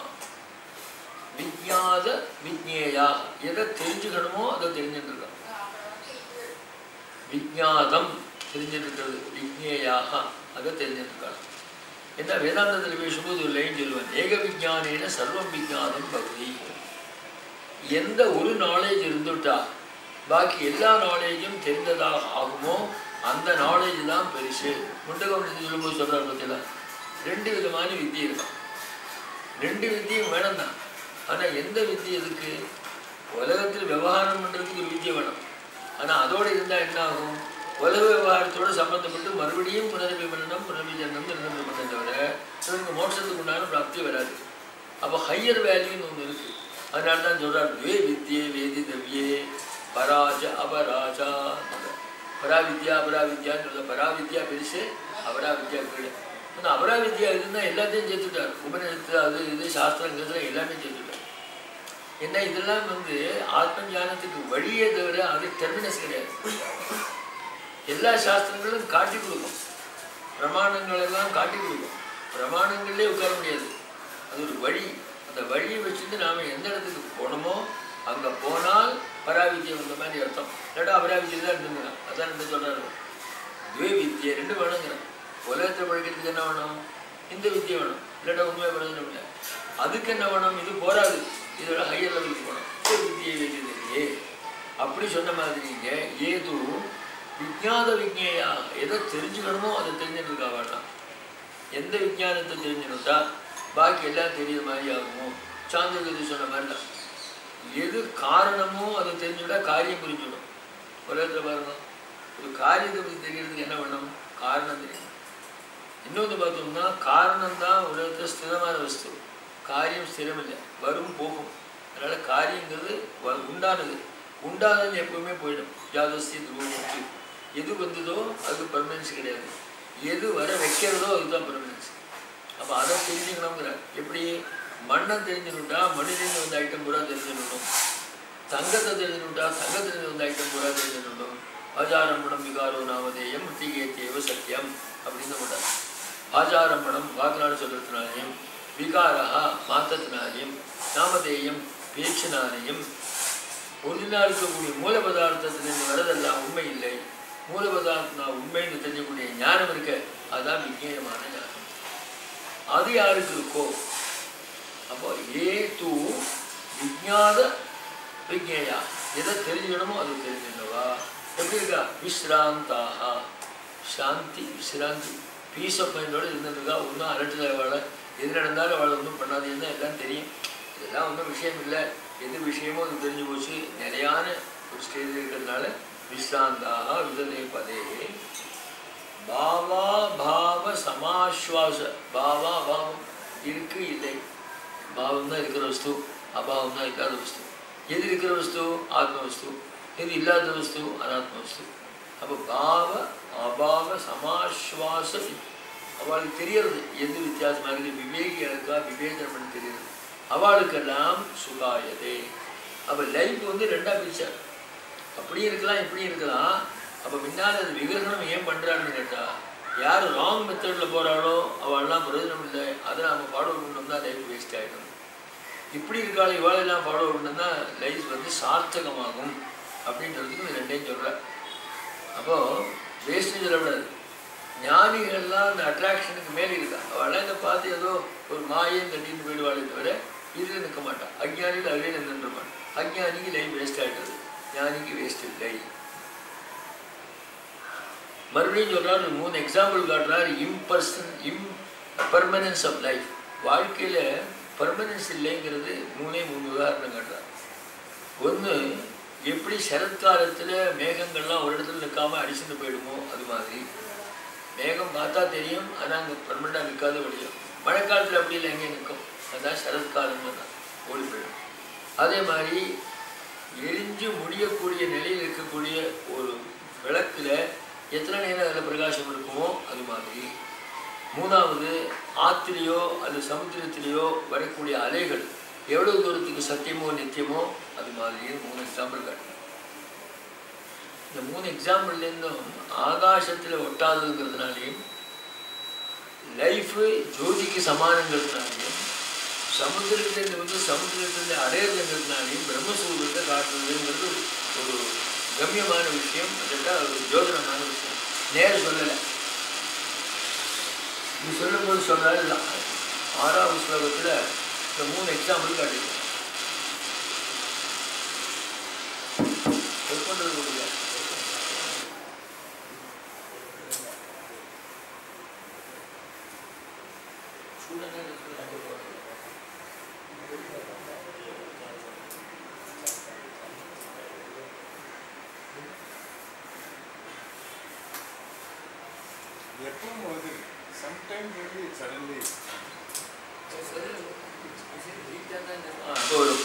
விஜாத விஜ்ஞேயா எதை தெரிஞ்சுக்கணுமோ அதை தெரிஞ்சுட்டு இருக்கா விஜாதம் தெரிஞ்சுட்டு இருக்கிறது விஜ்ஞேயாக அதை தெரிஞ்சுட்டு இருக்காங்க என்ன வேதாந்தத்தில் பேசும்போது ஒரு லைன் சொல்லுவேன் ஏக விஜானேன சர்வம் விஜானம் பகுதி எந்த ஒரு நாலேஜ் இருந்துட்டா பாக்கி எல்லா நாலேஜும் தெரிந்ததாக ஆகுமோ அந்த நாலேஜ் தான் பெருசு முண்டகம் சொல்லும்போது சொல்கிறார் பார்த்தீங்களா ரெண்டு விதமான வித்தி இருக்கும் ரெண்டு வித்தியும் வேணும் தான் ஆனால் எந்த வித்தி எதுக்கு உலகத்தில் விவகாரம் பண்ணுறதுக்கு ஒரு வித்தியை வேணும் ஆனால் அதோடு இருந்தால் என்ன ஆகும் உலக விவகாரத்தோடு சம்பந்தப்பட்டு மறுபடியும் புனரபி பண்ணணும் புனரபி ஜன்னம் நிரந்தரம் பண்ண தவிர இவனுக்கு மோட்சத்துக்கு உண்டான பிராப்தி வராது அப்போ ஹையர் வேல்யூன்னு ஒன்று இருக்குது அதனால தான் சொல்கிறார் வே வித்யே வேதி தவ்யே பராஜ அபராஜா பராவித்யா அபராவித்யான்னு சொல்ல பராவித்யா பெருசு அபராவித்யா கீழே ஆனால் அபராவித்யா இருந்தால் எல்லாத்தையும் சேர்த்துட்டார் உபநிஷத்து அது இது சாஸ்திரங்கிறதுல எல்லாமே சேர்த்துட்டார் என்ன இதெல்லாம் வந்து ஆத்ம ஞானத்துக்கு வழியே தவிர அது டெர்மினஸ் கிடையாது எல்லா சாஸ்திரங்களும் காட்டி கொடுக்கும் பிரமாணங்கள் எல்லாம் காட்டி கொடுக்கும் பிரமாணங்கள்லேயே உட்கார முடியாது அது ஒரு வழி அந்த வழியை வச்சுட்டு நாம் எந்த இடத்துக்கு போகணுமோ அங்கே போனால் பராவித்தியம் வந்த மாதிரி அர்த்தம் இல்லாட்டா அபராவித்தியம் தான் இருந்துங்கிறான் அதான் என்ன சொல்கிறாரு துவே வித்தியை ரெண்டு வேணுங்கிறான் உலகத்தை படிக்கிறதுக்கு என்ன வேணும் இந்த வித்தியை வேணும் இல்லாட்டா உண்மையாக பிரயோஜனம் இல்லை அதுக்கு என்ன வேணும் இது போராது இதோட ஹையர் லெவலுக்கு போகணும் இந்த வித்தியை வேண்டியது அப்படி சொன்ன மாதிரிங்க ஏது விஜாத விஜ்ஞேயா எதை தெரிஞ்சுக்கணுமோ அதை தெரிஞ்சுட்டு இருக்கா வேண்டாம் எந்த விஞ்ஞானத்தை தெரிஞ்சுக்கிட்டா பாக்கி எல்லாம் தெரிய மாதிரி ஆகுமோ சாந்தகதி சொன்ன மாதிரி தான் எது காரணமோ அதை தெரிஞ்சுட்டா காரியம் புரிஞ்சுடும் உலகத்தில் பாருங்க ஒரு காரியத்தை பற்றி தெரியறதுக்கு என்ன வேணும் காரணம் தெரியும் இன்னொன்று பார்த்தோம்னா காரணம் தான் உலகத்தில் ஸ்திரமான வஸ்து காரியம் ஸ்திரம் இல்லை வரும் போகும் அதனால் காரியங்கிறது வ- உண்டானது உண்டானது எப்பவுமே போயிடும் ஜாதஸ்தி துருவமுக்தி எது வந்ததோ அது பர்மனன்ஸ் கிடையாது எது வர வைக்கிறதோ அதுதான் பர்மனன்ஸ் அப்போ அதை தெரிஞ்சுக்கணுங்கிற எப்படி மண்ணை தெரிஞ்சுக்கிட்டா மண்ணிலேருந்து வந்த ஐட்டம் பூரா தெரிஞ்சுக்கணும் தங்கத்தை தெரிஞ்சுக்கிட்டா தங்கத்திலிருந்து வந்த ஐட்டம் பூரா தெரிஞ்சுக்கணும் ஆச்சாரம்பணம் விகாரோ நாமதேயம் மிருத்திகேத்தியவ சத்தியம் அப்படின்னு போட்டார் ஆச்சாரம்பணம் வாக்குநாடு சொல்றதுனாலையும் விகாரா மாத்தத்தினாலையும் நாமதேயம் பேச்சினாலையும் ஒரிஜினலாக இருக்கக்கூடிய மூல பதார்த்தத்திலிருந்து வரதெல்லாம் உண்மை இல்லை மூல பதார்த்தம் உண்மைன்னு தெரிஞ்சக்கூடிய ஞானம் இருக்க அதான் விஜயமான ஞானம் அது யாருக்கு இருக்கோ அப்போ ஏ தூ விஜாத விஜயா எதை தெரிஞ்சுக்கணுமோ அது தெரிஞ்சுக்கணுவா எப்படி இருக்கா விஸ்ராந்தாக சாந்தி விஸ்ராந்தி பீஸ் ஆஃப் மைண்டோட இருந்திருக்கா ஒன்றும் அலட்டுதல் அவளை எது நடந்தாலும் அவளை ஒன்றும் பண்ணாதேன்னு எல்லாம் தெரியும் இதெல்லாம் ஒன்றும் விஷயம் இல்லை எது விஷயமோ அது தெரிஞ்சு போச்சு நிலையான ஒரு ஸ்டேஜ் இருக்கிறதுனால விஸ்ராந்தாக விதனை பதே பாவா பாவ சமாஸ்வாச பாவா பாவம் இருக்கு இல்லை பாவம் தான் இருக்கிற வஸ்து அபாவம் தான் இல்லாத வஸ்து எது இருக்கிற வஸ்து ஆத்ம வஸ்து எது இல்லாத வஸ்து அனாத்ம வஸ்து அப்போ பாவ அபாவ சமாஸ்வாச அவளுக்கு தெரியறது எது வித்தியாசமாக இருக்குது விவேகியா இருக்கா விவேகனம் பண்ணி தெரியுது அவளுக்கெல்லாம் சுகாயதே அப்போ லைஃப் வந்து ரெண்டா பிரிச்சார் அப்படியும் இருக்கலாம் இப்படியும் இருக்கலாம் அப்போ முன்னால் அது விகசனம் ஏன் பண்ணுறான்னு கேட்டா யார் ராங் மெத்தடில் போகிறாளோ அவள்லாம் பிரயோஜனம் இல்லை அதை நம்ம ஃபாலோ பண்ணோம்னா லைஃப் வேஸ்ட் ஆகிடும் இப்படி இருக்காள் இவாளெல்லாம் ஃபாலோ பண்ணோம்னா லைஃப் வந்து சார்த்தகமாகும் அப்படின்றதுக்கு இந்த ரெண்டையும் சொல்கிறேன் அப்போது வேஸ்ட்டு சொல்லக்கூடாது ஞானிகள்லாம் அந்த அட்ராக்ஷனுக்கு மேலே இருக்கா அவளாம் இதை பார்த்து ஏதோ ஒரு மாயம் தட்டின்னு போயிடுவாளே தவிர இதில் நிற்க மாட்டான் அஜ்ஞானிகள் அதிலே நின்றுருப்பான் அஜ்ஞானிக்கு லைஃப் வேஸ்ட் ஆகிடுது ஞானிக்கு வேஸ்ட் இல்லை மறுபடியும் சொல்றாரு மூணு எக்ஸாம்பிள் காட்டுறாரு இம்பர்சன் இம் பர்மனன்ஸ் ஆஃப் லைஃப் வாழ்க்கையில் பர்மனன்ஸ் இல்லைங்கிறது மூணே மூணு உதாரணம் காட்டுறாரு ஒன்று எப்படி சரத்காலத்தில் மேகங்கள்லாம் ஒரு இடத்துல நிற்காம அடிச்சுட்டு போயிடுமோ அது மாதிரி மேகம் பார்த்தா தெரியும் ஆனால் அங்கே பர்மனண்டாக நிற்காத வழியும் மழைக்காலத்தில் அப்படி இல்லை எங்கே நிற்கும் அதுதான் சரத்காலம்னு தான் ஓடி போயிடும் அதே மாதிரி எரிஞ்சு முடியக்கூடிய நிலையில் இருக்கக்கூடிய ஒரு விளக்கில் எத்தனை நேரம் அதில் பிரகாசம் இருக்குமோ அது மாதிரி மூணாவது ஆற்றிலேயோ அல்லது சமுத்திரத்திலேயோ வரக்கூடிய அலைகள் எவ்வளவு தூரத்துக்கு சத்தியமோ நித்தியமோ அது மாதிரி மூணு எக்ஸாம்பிள் காட்டுறேன் இந்த மூணு எக்ஸாம்பிள்லேருந்தும் ஆகாசத்தில் ஒட்டாததுங்கிறதுனாலையும் லைஃபு ஜோதிக்கு சமானங்கிறதுனாலையும் சமுத்திரத்திலேருந்து வந்து சமுத்திரத்திலேருந்து அடையிறதுங்கிறதுனாலையும் பிரம்மஸ்வரூபத்தை காட்டுறதுங்கிறது ஒரு கம்யமான விஷயம் அதுதான் ஒரு ஜோதனமான விஷயம் நேரம் சொல்லலை நீ சொல்லும்போது சொன்னாலும் இல்லை ஆறாவது ஸ்லோகத்தில் இந்த மூணு எக்ஸாம்பிள் காட்டிருக்கோம் ஒர்க் பண்ணுறது முடியல எப்பவும் வருது சம்டைம் வந்து சடன்லி போதும்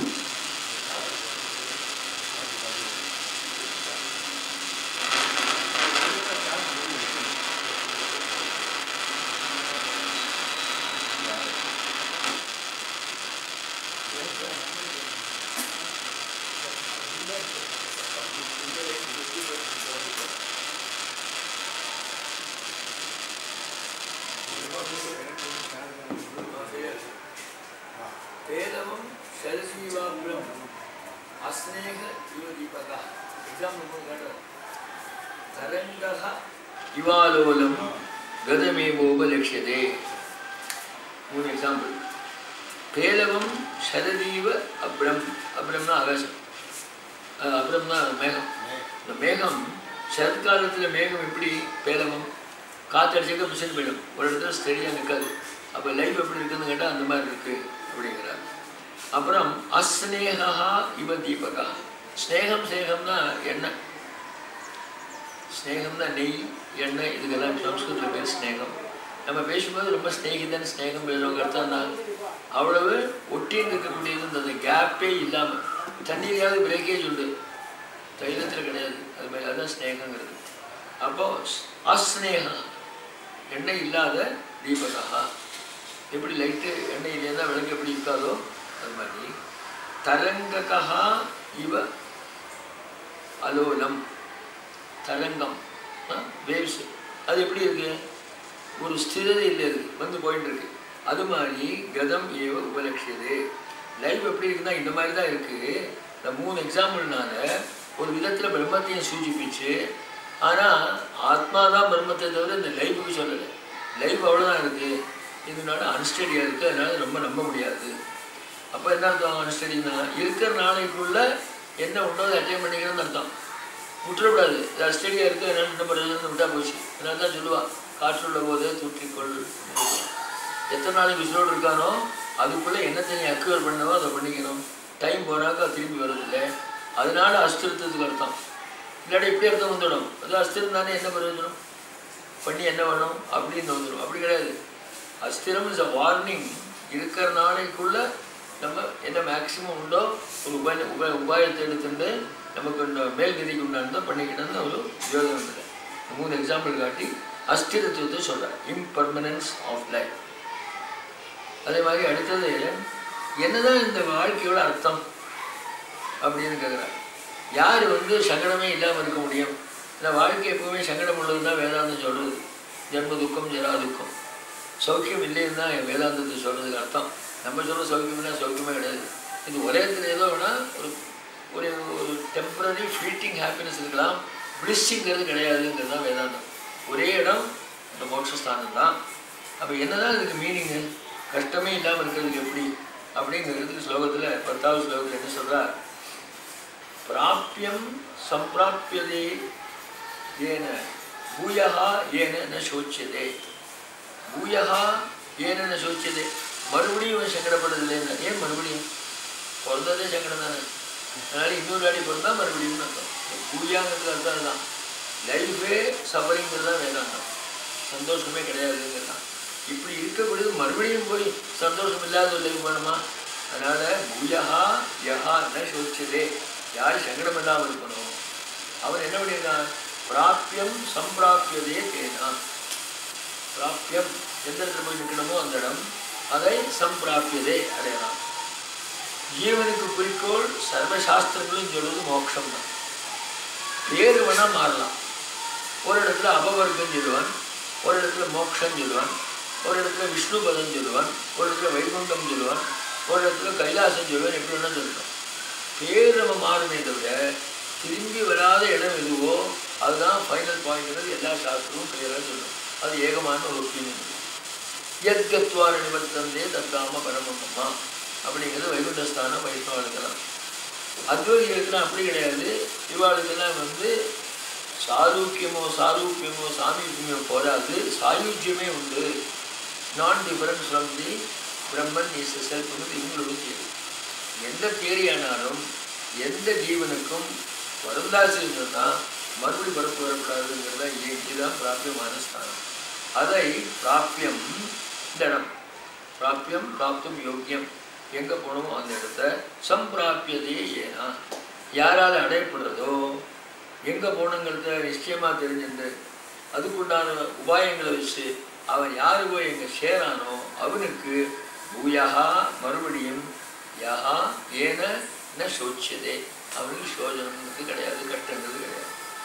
வேதமும் சரசீவாபுரம் அஸ்னேக யுவதீபக எக்ஸாம்பிள் காட்டுறேன் தரங்கக இவாலோலம் கதமேவோபலட்சியதே மூணு எக்ஸாம்பிள் பேலவம் சரதீவ அப்ரம் அப்ரம்னா ஆகாசம் அஹ் அப்ரம்னா மேகம் இந்த மேகம் சரத்காலத்தில் மேகம் எப்படி பேலவம் காற்றடிச்சுக்க மிஷின் போயிடும் ஒரு இடத்துல ஸ்டெடியாக நிற்காது அப்போ லைஃப் எப்படி இருக்குன்னு கேட்டால் அந்த மாதிரி இருக்குது அப்படிங்கிறார் அப்புறம் அஸ்னேகா இவ தீபகா ஸ்னேகம் ஸ்னேகம்னா எண்ணெய் ஸ்னேகம்னா நெய் எண்ணெய் இதுக்கெல்லாம் சம்ஸ்கிருதத்தில் பேர் ஸ்னேகம் நம்ம பேசும்போது ரொம்ப ஸ்நேகிதன் ஸ்னேகம் பேசுறவங்க அர்த்தம் தான் அவ்வளவு ஒட்டின்னு இருக்கக்கூடியது இந்த கேப்பே இல்லாமல் தண்ணீரையாவது பிரேக்கேஜ் உண்டு தைலத்தில் கிடையாது அது மாதிரி அதுதான் ஸ்னேகங்கிறது அப்போ அஸ்னேகம் எண்ணெய் இல்லாத தீபகா எப்படி லைட்டு எண்ணெய் இல்லையா விளக்கு எப்படி இருக்காதோ அது மாதிரி தரங்ககா இவ அலோலம் தரங்கம் வேவ்ஸ் அது எப்படி இருக்கு ஒரு ஸ்திரதை இல்லை இருக்கு வந்து போயிட்டு இருக்கு அது மாதிரி கதம் ஏவ உபலட்சியது லைஃப் எப்படி இருக்குன்னா இந்த மாதிரி தான் இருக்கு இந்த மூணு எக்ஸாம்பிள்னால ஒரு விதத்தில் பிரம்மத்தையும் சூச்சிப்பிச்சு ஆனால் ஆத்மா தான் பிரம்மத்தை தவிர இந்த லைஃபுக்கு சொல்லலை லைஃப் அவ்வளோதான் இருக்கு இதனால அன்ஸ்டடியாக இருக்குது அதனால ரொம்ப நம்ப முடியாது அப்போ என்ன அர்த்தம் அன்ஸ்டடினா இருக்கிற நாளைக்குள்ள என்ன உண்டோ அதை அட்டைன் பண்ணிக்கிறோன்னு அர்த்தம் விட்டுறக்கூடாது இது அன்ஸ்டடியாக இருக்குது அதனால என்ன பண்ணுறதுன்னு விட்டா போச்சு அதனால தான் சொல்லுவா காற்றுள்ள போதே தூற்றிக்கொள் எத்தனை நாளைக்கு உயிரோடு இருக்கானோ அதுக்குள்ளே என்னத்தை நீ அக்யூர் பண்ணவோ அதை பண்ணிக்கணும் டைம் போனாக்கா திரும்பி வர்றதில்லை அதனால அஸ்திரத்துக்கு அர்த்தம் இல்லாட்டி இப்படி அர்த்தம் வந்துடும் அது அஸ்திரம் தானே என்ன பிரயோஜனம் பண்ணி என்ன வேணும் அப்படின்னு வந்துடும் அப்படி கிடையாது அஸ்திரம் இஸ் அ வார்னிங் இருக்கிற நாளைக்குள்ள நம்ம என்ன மேக்சிமம் உண்டோ ஒரு உபாய உபாய உபாயத்தை எடுத்துட்டு நமக்கு இந்த மேல் நிதிக்கு உண்டானதை பண்ணிக்கணும்னு ஒரு யோகம் இல்லை மூணு எக்ஸாம்பிள் காட்டி அஸ்திரத்துவத்தை சொல்கிறேன் இம்பர்மனன்ஸ் ஆஃப் லைஃப் அதே மாதிரி அடுத்தது என்னதான் இந்த வாழ்க்கையோட அர்த்தம் அப்படின்னு கேட்குறாரு யார் வந்து சங்கடமே இல்லாமல் இருக்க முடியும் இந்த வாழ்க்கை எப்பவுமே சங்கடம் உள்ளது தான் வேதாந்தம் சொல்கிறது ஜென்ம துக்கம் ஜரா துக்கம் சௌக்கியம் இல்லைன்னு தான் வேதாந்தத்தை சொல்கிறதுக்கு அர்த்தம் நம்ம சொல்கிற சௌக்கியம்னா சௌக்கியமே கிடையாது இது ஒரே இடத்துல ஏதோ வேணால் ஒரு ஒரு ஒரு டெம்பரரி ஃப்ளீட்டிங் ஹாப்பினஸ் இருக்கலாம் பிளிஸ்ஸிங்கிறது கிடையாதுங்கிறது தான் வேதாந்தம் ஒரே இடம் இந்த மோட்சஸ்தானம் தான் அப்போ என்னதான் இதுக்கு மீனிங்கு கஷ்டமே இல்லாமல் இருக்கிறதுக்கு எப்படி அப்படிங்கிறதுக்கு ஸ்லோகத்தில் பத்தாவது ஸ்லோகத்தில் என்ன சொல்கிறார் பிராப்பியம் சம்பிராப்பியதே ஏன பூயகா ஏன ந சோச்சியதே பூயகா ஏன ந சோச்சியதே மறுபடியும் இவன் சங்கடப்படுறதில்லைன்னா ஏன் மறுபடியும் பிறந்ததே சங்கடம் தானே அதனால இன்னொரு அடி பிறந்தா மறுபடியும் அர்த்தம் பூயாங்கிறது அர்த்தம் தான் லைஃபே சஃபரிங்கிறது தான் வேதாந்தம் சந்தோஷமே கிடையாதுங்கிறது தான் இப்படி இருக்கக்கூடியது மறுபடியும் போய் சந்தோஷம் இல்லாத ஒரு லைஃப் வேணுமா அதனால பூயகா யஹா ந சோச்சியதே யார் சங்கடம் இல்லாமல் இருக்கணும் அவன் என்ன பண்ணியிருக்கான் பிராப்பியம் சம்பிராப்பியதே தேனா பிராப்பியம் எந்த இடத்துல போய் நிற்கணுமோ அந்த இடம் அதை சம்பிராப்பியதே அடையலாம் ஜீவனுக்கு குறிக்கோள் சர்வசாஸ்திரங்களும் சொல்வது மோட்சம் தான் பேரு வேணா மாறலாம் ஒரு இடத்துல அபவர்க்கம் சொல்லுவான் ஒரு இடத்துல மோட்சம் சொல்லுவான் ஒரு இடத்துல விஷ்ணு பதம் சொல்லுவான் ஒரு இடத்துல வைகுண்டம் சொல்லுவான் ஒரு இடத்துல கைலாசம் சொல்லுவான் எப்படி வேணா சொல்லலாம் பேர் நம்ம மாறுமே தவிர திரும்பி வராத இடம் எதுவோ அதுதான் ஃபைனல் பாயிண்ட்ங்கிறது எல்லா சாஸ்திரமும் கிளியராக சொல்லும் அது ஏகமான ஒரு ஒப்பீனியன் எத்கத்வார நிவர்த்தந்தே தத்தாம பரமம்மா அப்படிங்கிறது வைகுண்டஸ்தானம் வைஷ்ணவர்களுக்கெல்லாம் அத்வைதிகளுக்கெல்லாம் அப்படி கிடையாது இவாளுக்கெல்லாம் வந்து சாரூக்கியமோ சாரூக்கியமோ சாமீபியமோ போராது சாயுஜ்யமே உண்டு நான் difference from the Brahman is self இவங்களோட தியரி எந்த தியரி ஆனாலும் எந்த ஜீவனுக்கும் வருந்தாசின்னு சொன்னால் மறுபடி பரப்பு வரக்கூடாதுங்கிறத இதுதான் பிராபியமான ஸ்தானம் அதை பிராபியம் இந்த இடம் பிராபியம் பிராப்தம் யோக்கியம் எங்கே போகணுமோ அந்த இடத்த சம்பிராபியதே ஏனா யாரால் அடையப்படுறதோ எங்கே போகணுங்கிறத நிச்சயமாக தெரிஞ்சுட்டு அதுக்குண்டான உபாயங்களை வச்சு அவன் யாரு போய் எங்கே சேரானோ அவனுக்கு பூயகா மறுபடியும் யஹா ஏன ந சோச்சியதே அவனுக்கு சோஜனம்ங்கிறது கிடையாது கஷ்டங்கிறது கிடையாது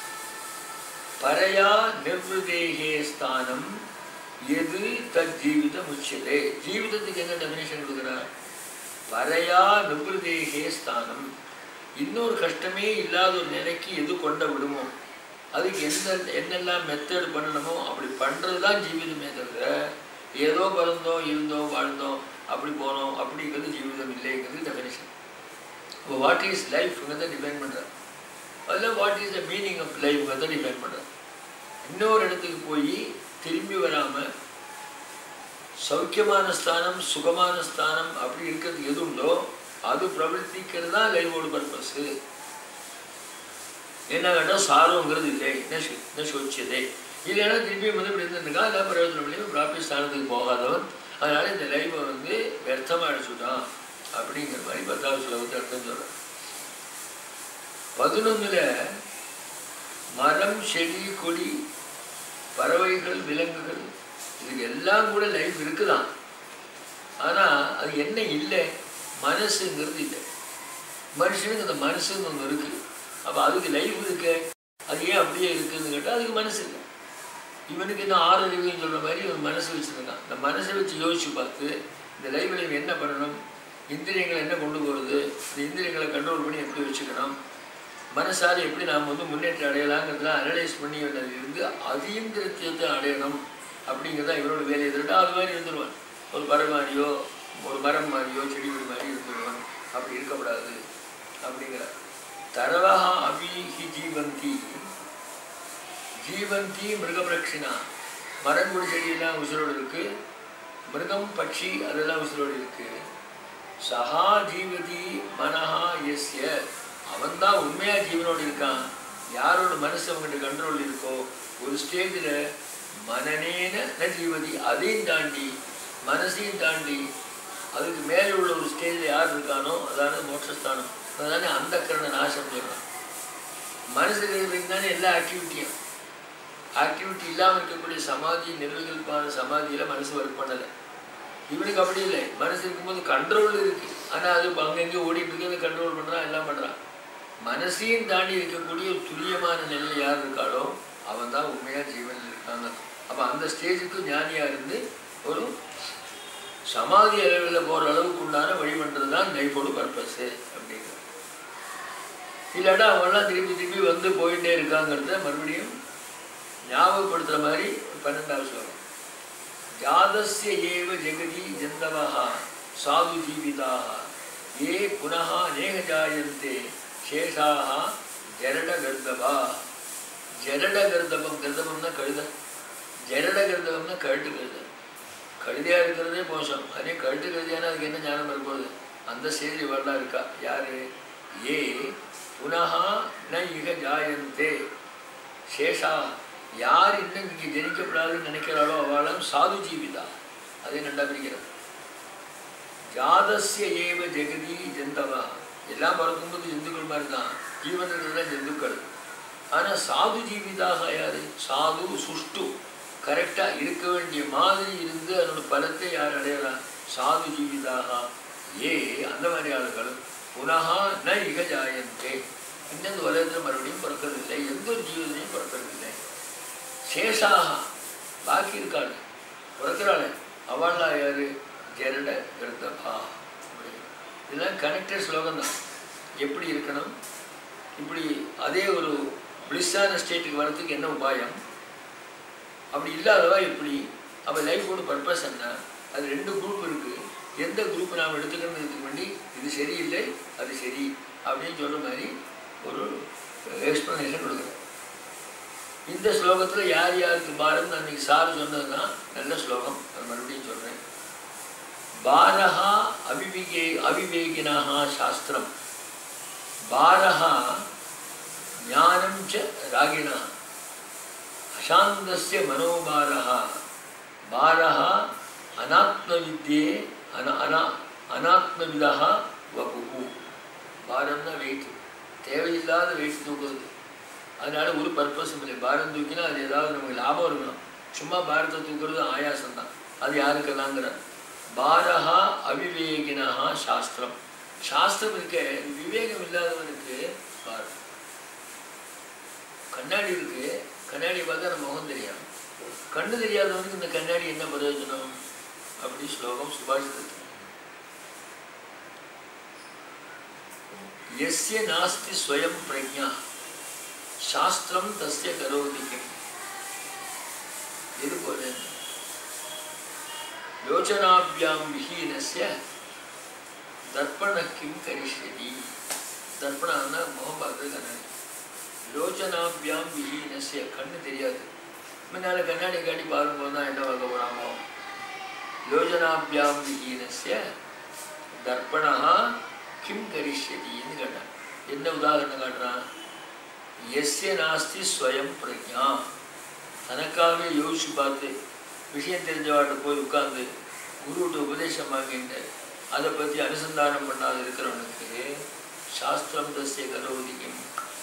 பரையா நிர்வதேகே ஸ்தானம் எது தத் ஜீவிதம் உச்சதே ஜீவிதத்துக்கு என்ன டெபினேஷன் கொடுக்குறார் பரையா நிர்வதேகே ஸ்தானம் இன்னொரு கஷ்டமே இல்லாத ஒரு நிலைக்கு எது கொண்ட விடுமோ அதுக்கு எந்த என்னெல்லாம் மெத்தட் பண்ணணுமோ அப்படி பண்ணுறது தான் ஜீவிதமே தவிர ஏதோ பிறந்தோம் இருந்தோம் வாழ்ந்தோம் அப்படி போனோம் அப்படிங்கிறது ஜீவிதம் இல்லைங்கிறது டெஃபினேஷன் இப்போ வாட் இஸ் லைஃப்ங்கிறத டிஃபைன் பண்ணுறார் அதில் what is the meaning of லைஃப்ங்கிறத டிஃபைன் பண்ணுறார் இன்னொரு இடத்துக்கு போய் திரும்பி வராமல் சௌக்கியமான ஸ்தானம் சுகமான ஸ்தானம் அப்படி இருக்கிறது எது உண்டோ அது பிரவர்த்திக்கிறது தான் லைஃபோட பர்பஸ்ஸு என்ன கேட்டால் சாரோங்கிறது இல்லை என்ன சொ- என்ன சோச்சியதே இல்லைன்னா திருப்பி வந்து இப்படி இருந்திருக்கா அதான் பிரயோஜனம் இல்லையோ பிராப்தி ஸ்தானத்துக்கு போகாதவன் அதனால இந்த லைஃப்பை வந்து வியர்த்தமாக அடிச்சுட்டான் அப்படிங்கிற மாதிரி பத்தாவது ஸ்லோகத்தை அர்த்தம் சொல்கிறேன் பதினொன்னுல மரம் செடி கொடி பறவைகள் விலங்குகள் இது எல்லாம் கூட லைஃப் இருக்குதான் ஆனா அது என்ன இல்லை மனசுங்கிறது இல்லை மனுஷனுக்கு அந்த மனசுன்னு ஒன்று இருக்கு அப்போ அதுக்கு லைஃப் இருக்கு அது ஏன் அப்படியே இருக்குன்னு கேட்டால் அதுக்கு மனசு இல்லை இவனுக்கு இன்னும் ஆறு அறிவுன்னு சொல்ற மாதிரி இவன் மனசு வச்சிருக்கான் இந்த மனசை வச்சு யோசிச்சு பார்த்து இந்த லைஃப்ல இவன் என்ன பண்ணணும் இந்திரியங்களை என்ன கொண்டு போகிறது இந்த இந்திரியங்களை கண்ட்ரோல் பண்ணி எப்படி வச்சுக்கணும் மனசால் எப்படி நாம் வந்து முன்னேற்றம் அடையலாங்கிறதுலாம் அனலைஸ் பண்ணி இவன் அதில் இருந்து அதீந்திரத்தை அடையணும் அப்படிங்கிறத இவனோட வேலையை திருட்டா அது மாதிரி இருந்துருவான் ஒரு பறவை மாதிரியோ ஒரு மரம் மாதிரியோ செடி கொடி மாதிரி இருந்துருவான் அப்படி இருக்கக்கூடாது அப்படிங்கிற தரவஹா அபிஹி ஜீவந்தி ஜீவந்தி மிருகபிரக்ஷினா மரம் கொடி செடியெல்லாம் உசுரோடு இருக்கு மிருகம் பட்சி அதெல்லாம் உசுரோடு இருக்கு சஹா ஜீவதி மனஹா எஸ்ய அவன்தான் உண்மையா ஜீவனோடு இருக்கான் யாரோட மனசு அவங்ககிட்ட கண்ட்ரோல் இருக்கோ ஒரு ஸ்டேஜில் மனநேன ந ஜீவதி அதையும் தாண்டி மனசையும் தாண்டி அதுக்கு மேலே உள்ள ஒரு ஸ்டேஜில் யார் இருக்கானோ அதான மோட்சஸ்தானம் அதானே அந்த கரண நாசம் சொல்கிறான் மனசுக்கு இருக்கிறது தானே எல்லா ஆக்டிவிட்டியும் ஆக்டிவிட்டி இல்லாமல் இருக்கக்கூடிய சமாதி நிர்விகல்பான சமாதியில் மனசு ஒர்க் பண்ணலை இவனுக்கு அப்படி இல்லை மனசு இருக்கும்போது கண்ட்ரோல் இருக்கு ஆனால் அது அங்கங்கே ஓடிட்டு இருக்கு கண்ட்ரோல் பண்ணுறான் எல்லாம் பண்ணுறான் மனசையும் தாண்டி இருக்கக்கூடிய ஒரு துல்லியமான நிலையில் யார் இருக்காளோ அவன் தான் உண்மையாக ஜீவனில் இருக்காங்க அப்போ அந்த ஸ்டேஜுக்கு ஞானியாக இருந்து ஒரு சமாதி அளவில் போகிற அளவுக்கு உண்டான வழி பண்ணுறது தான் லைஃபோட பர்பஸு அப்படிங்கிறது இல்லாட்டா அவங்கெல்லாம் திருப்பி திருப்பி வந்து போயிட்டே இருக்காங்கிறத மறுபடியும் ஞாபகப்படுத்துகிற மாதிரி பன்னெண்டாவது ஸ்லோகம் ஜாதஸ்ய ஏவ ஜெகதி ஜந்தவः சாது ஜீவிதாக ஏ புனः அநேக ஜாயந்தே சேஷாக ஜரட கர்தபா ஜரட கர்தபம் கர்தபம்னா கழுத ஜரட கர்தபம்னா கழுட்டு கழுத கழுதையா இருக்கிறதே மோசம் அதே கழுட்டு கழுதையானா அதுக்கு என்ன ஞானம் வரும்போது அந்த ஸ்டேஜ் இவெல்லாம் இருக்கா யாரு ஏ புனः ந இக ஜாயந்தே சேஷா யார் இன்னும் இங்கே ஜனிக்கப்படாதுன்னு நினைக்கிறாளோ அவளும் சாது ஜீவிதா அதே நண்டா பிரிக்கிறது ஜாதஸ்ய ஏவ ஜெகதி ஜந்தவா எல்லாம் பிறக்கும்போது ஜந்துக்கள் மாதிரி தான் ஜீவனங்கள்லாம் ஜந்துக்கள் ஆனால் சாது ஜீவிதாக யாரு சாது சுஷ்டு கரெக்டாக இருக்க வேண்டிய மாதிரி இருந்து அதனோட பலத்தை யார் அடையலாம் சாது ஜீவிதாக ஏ அந்த மாதிரி ஆளுகள் புனகா ந இக ஜாயந்தே இந்த உலகத்தில் மறுபடியும் பிறக்கறதில்லை எந்த ஒரு ஜீவனையும் பிறக்கறதில்லை சேஷாக பாக்கி இருக்காள் பிறக்கிறாள் அவளா யாரு ஜெரட கிருத்தபா இதெல்லாம் கனெக்டட் ஸ்லோகம் தான் எப்படி இருக்கணும் இப்படி அதே ஒரு பிளிஸ்ஸான ஸ்டேட்டுக்கு வரதுக்கு என்ன உபாயம் அப்படி இல்லாதவா எப்படி அவள் லைஃபோட பர்பஸ் என்ன அது ரெண்டு குரூப் இருக்கு எந்த குரூப் நாம் எடுத்துக்கணுங்கிறதுக்கு வேண்டி இது சரியில்லை அது சரி அப்படின்னு சொல்ற மாதிரி ஒரு எக்ஸ்பிளனேஷன் கொடுக்குறேன் இந்த ஸ்லோகத்தில் யார் யாருக்கு பாரம் அன்னைக்கு சார் சொன்னதுன்னா நல்ல ஸ்லோகம் அது மறுபடியும் சொல்கிறேன் பாரஹா அவிவிகே அவிவேகினாக சாஸ்திரம் பாரஹா ஞானம் ச ராகிணா அசாந்தஸ்ய மனோபாரஹா பாரஹா அனாத்மவித்யே அன அனா அனாத்மவிதா வபுகு பாரம்னா வெயிட் தேவையில்லாத வெயிட் தூக்குறது அதனால ஒரு பர்பஸும் இல்லை பாரம் தூக்கினா அது ஏதாவது நமக்கு லாபம் இருக்கணும் சும்மா பாரத்தை தூக்குறது ஆயாசம் தான் அது யாருக்கெல்லாங்கிற பாரஹா அவிவேகினா சாஸ்திரம் சாஸ்திரம் இருக்க விவேகம் இல்லாதவனுக்கு பாரம் கண்ணாடி இருக்கு கண்ணாடி பார்த்தா நம்ம முகம் தெரியும் கண்ணு தெரியாதவனுக்கு இந்த கண்ணாடி என்ன பிரயோஜனம் அப்படி ஸ்லோகம் சுபாஷிதத்தில் எஸ்ய நாஸ்தி ஸ்வயம் பிரஜா சாஸ்திரம் தஸ்ய கரோதி கிம் இது போல யோஜனாபியாம் விஹீனஸ்ய தர்ப்பண கிம் கரிஷ்யதி தர்ப்பணம்னா முகம் பார்க்கறது கண்ணாடி யோஜனாபியாம் விஹீனஸ்ய கண்ணு தெரியாது முன்னால கண்ணாடி காட்டி பார்க்கும்போது தான் என்ன பார்க்க போகிறாமோ யோஜனாபியாம் விஹீனஸ்ய தர்ப்பணா கிம் கரிஷ்யதின்னு கேட்டான் என்ன உதாரணம் காட்டுறான் எஸ்ய நாஸ்தி ஸ்வயம் பிரஜா தனக்காகவே யோசிச்சு பார்த்து விஷயம் தெரிஞ்சவாட்ட போய் உட்கார்ந்து குருவிட்ட உபதேசம் வாங்கிட்டு அதை பற்றி அனுசந்தானம் பண்ணாது இருக்கிறவனுக்கு சாஸ்திரம் தசிய கரோதிக்கும்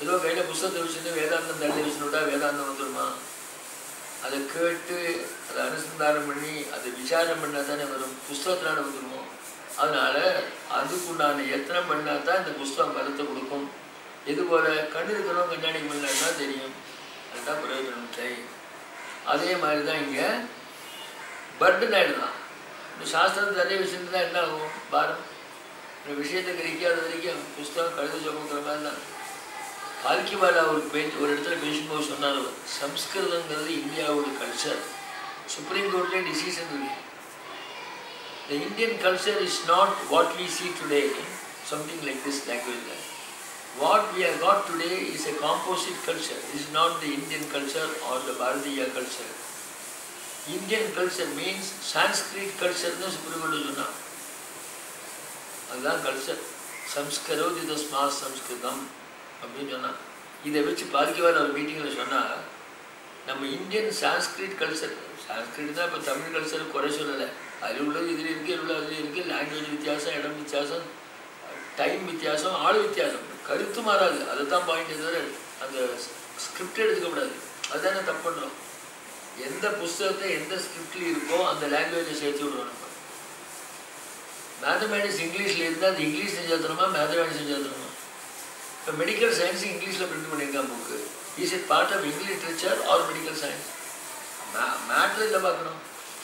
ஏதோ கையில் புஸ்தகத்தை வச்சுட்டு வேதாந்தம் தள்ளி வச்சுட்டா வேதாந்தம் வந்துடுமா அதை கேட்டு அதை அனுசந்தானம் பண்ணி அதை விசாரம் பண்ணால் தானே வரும் புஸ்தகத்தினால வந்துடுமோ அதனால அதுக்குண்டான எத்தனை பண்ணால் தான் இந்த புஸ்தகம் கருத்தை கொடுக்கும் இது போல கண்ணு இருக்கிறவங்க கண்ணாடி பண்ணா தெரியும் அதுதான் பிரயோஜனம் இல்லை அதே மாதிரி தான் இங்கே பர்டன் ஆகிடலாம் இந்த சாஸ்திரத்தை நிறைய விஷயத்துல என்ன ஆகும் பாரம் இந்த விஷயத்தை கிரகிக்காத வரைக்கும் புஸ்தகம் கழுத சுமக்கிற மாதிரி தான் பால்கிவாலா ஒரு பேச்சு ஒரு இடத்துல பேசும்போது சொன்னார் அவர், சம்ஸ்கிருதங்கிறது இந்தியாவோட கல்ச்சர் சுப்ரீம் கோர்ட்லேயே டிசிஷன் இருக்கு The Indian culture is not what we see today, something like this language. What we have got today is a composite culture. It is not the Indian culture or the Bharatiya culture. Indian culture means Sanskrit culture னு supreme court சொன்னான் அதுதான் culture சம்ஸ்கரோதி தஸ்மா சம்ஸ்கிருதம் அப்படின்னு சொன்னான் இதை வச்சு பாதிக்கவாத ஒரு மீட்டிங்கில் சொன்னால் நம்ம இந்தியன் சான்ஸ்கிரிட் கல்ச்சர் சான்ஸ்கிரிட் தான் இப்போ தமிழ் கல்ச்சர் குறை சொல்லலை அதில் உள்ளது இதில் இருக்குது இதில் அதில் இருக்குது லாங்குவேஜ் வித்தியாசம் இடம் வித்தியாசம் டைம் வித்தியாசம் ஆள் வித்தியாசம் கருத்து மாறாது அதை தான் பாயிண்ட் தவிர அந்த ஸ்கிரிப்ட் எடுத்துக்கக்கூடாது அதுதானே தப்பு பண்ணுறோம் எந்த புஸ்தகத்தை எந்த ஸ்கிரிப்ட்ல இருக்கோ அந்த லாங்குவேஜை சேர்த்து விடுறோம் நம்ம மேத்தமேட்டிக்ஸ் இங்கிலீஷில் இருந்தால் அது இங்கிலீஷ் செஞ்சாத்தணுமா மேத்தமேட்டிக்ஸ் செஞ்சாத்தணுமா இப்போ மெடிக்கல் சயின்ஸ் இங்கிலீஷில் பிரிண்ட் பண்ணியிருக்கான் book is it part of English literature or medical science matter இல்லை பார்க்கணும்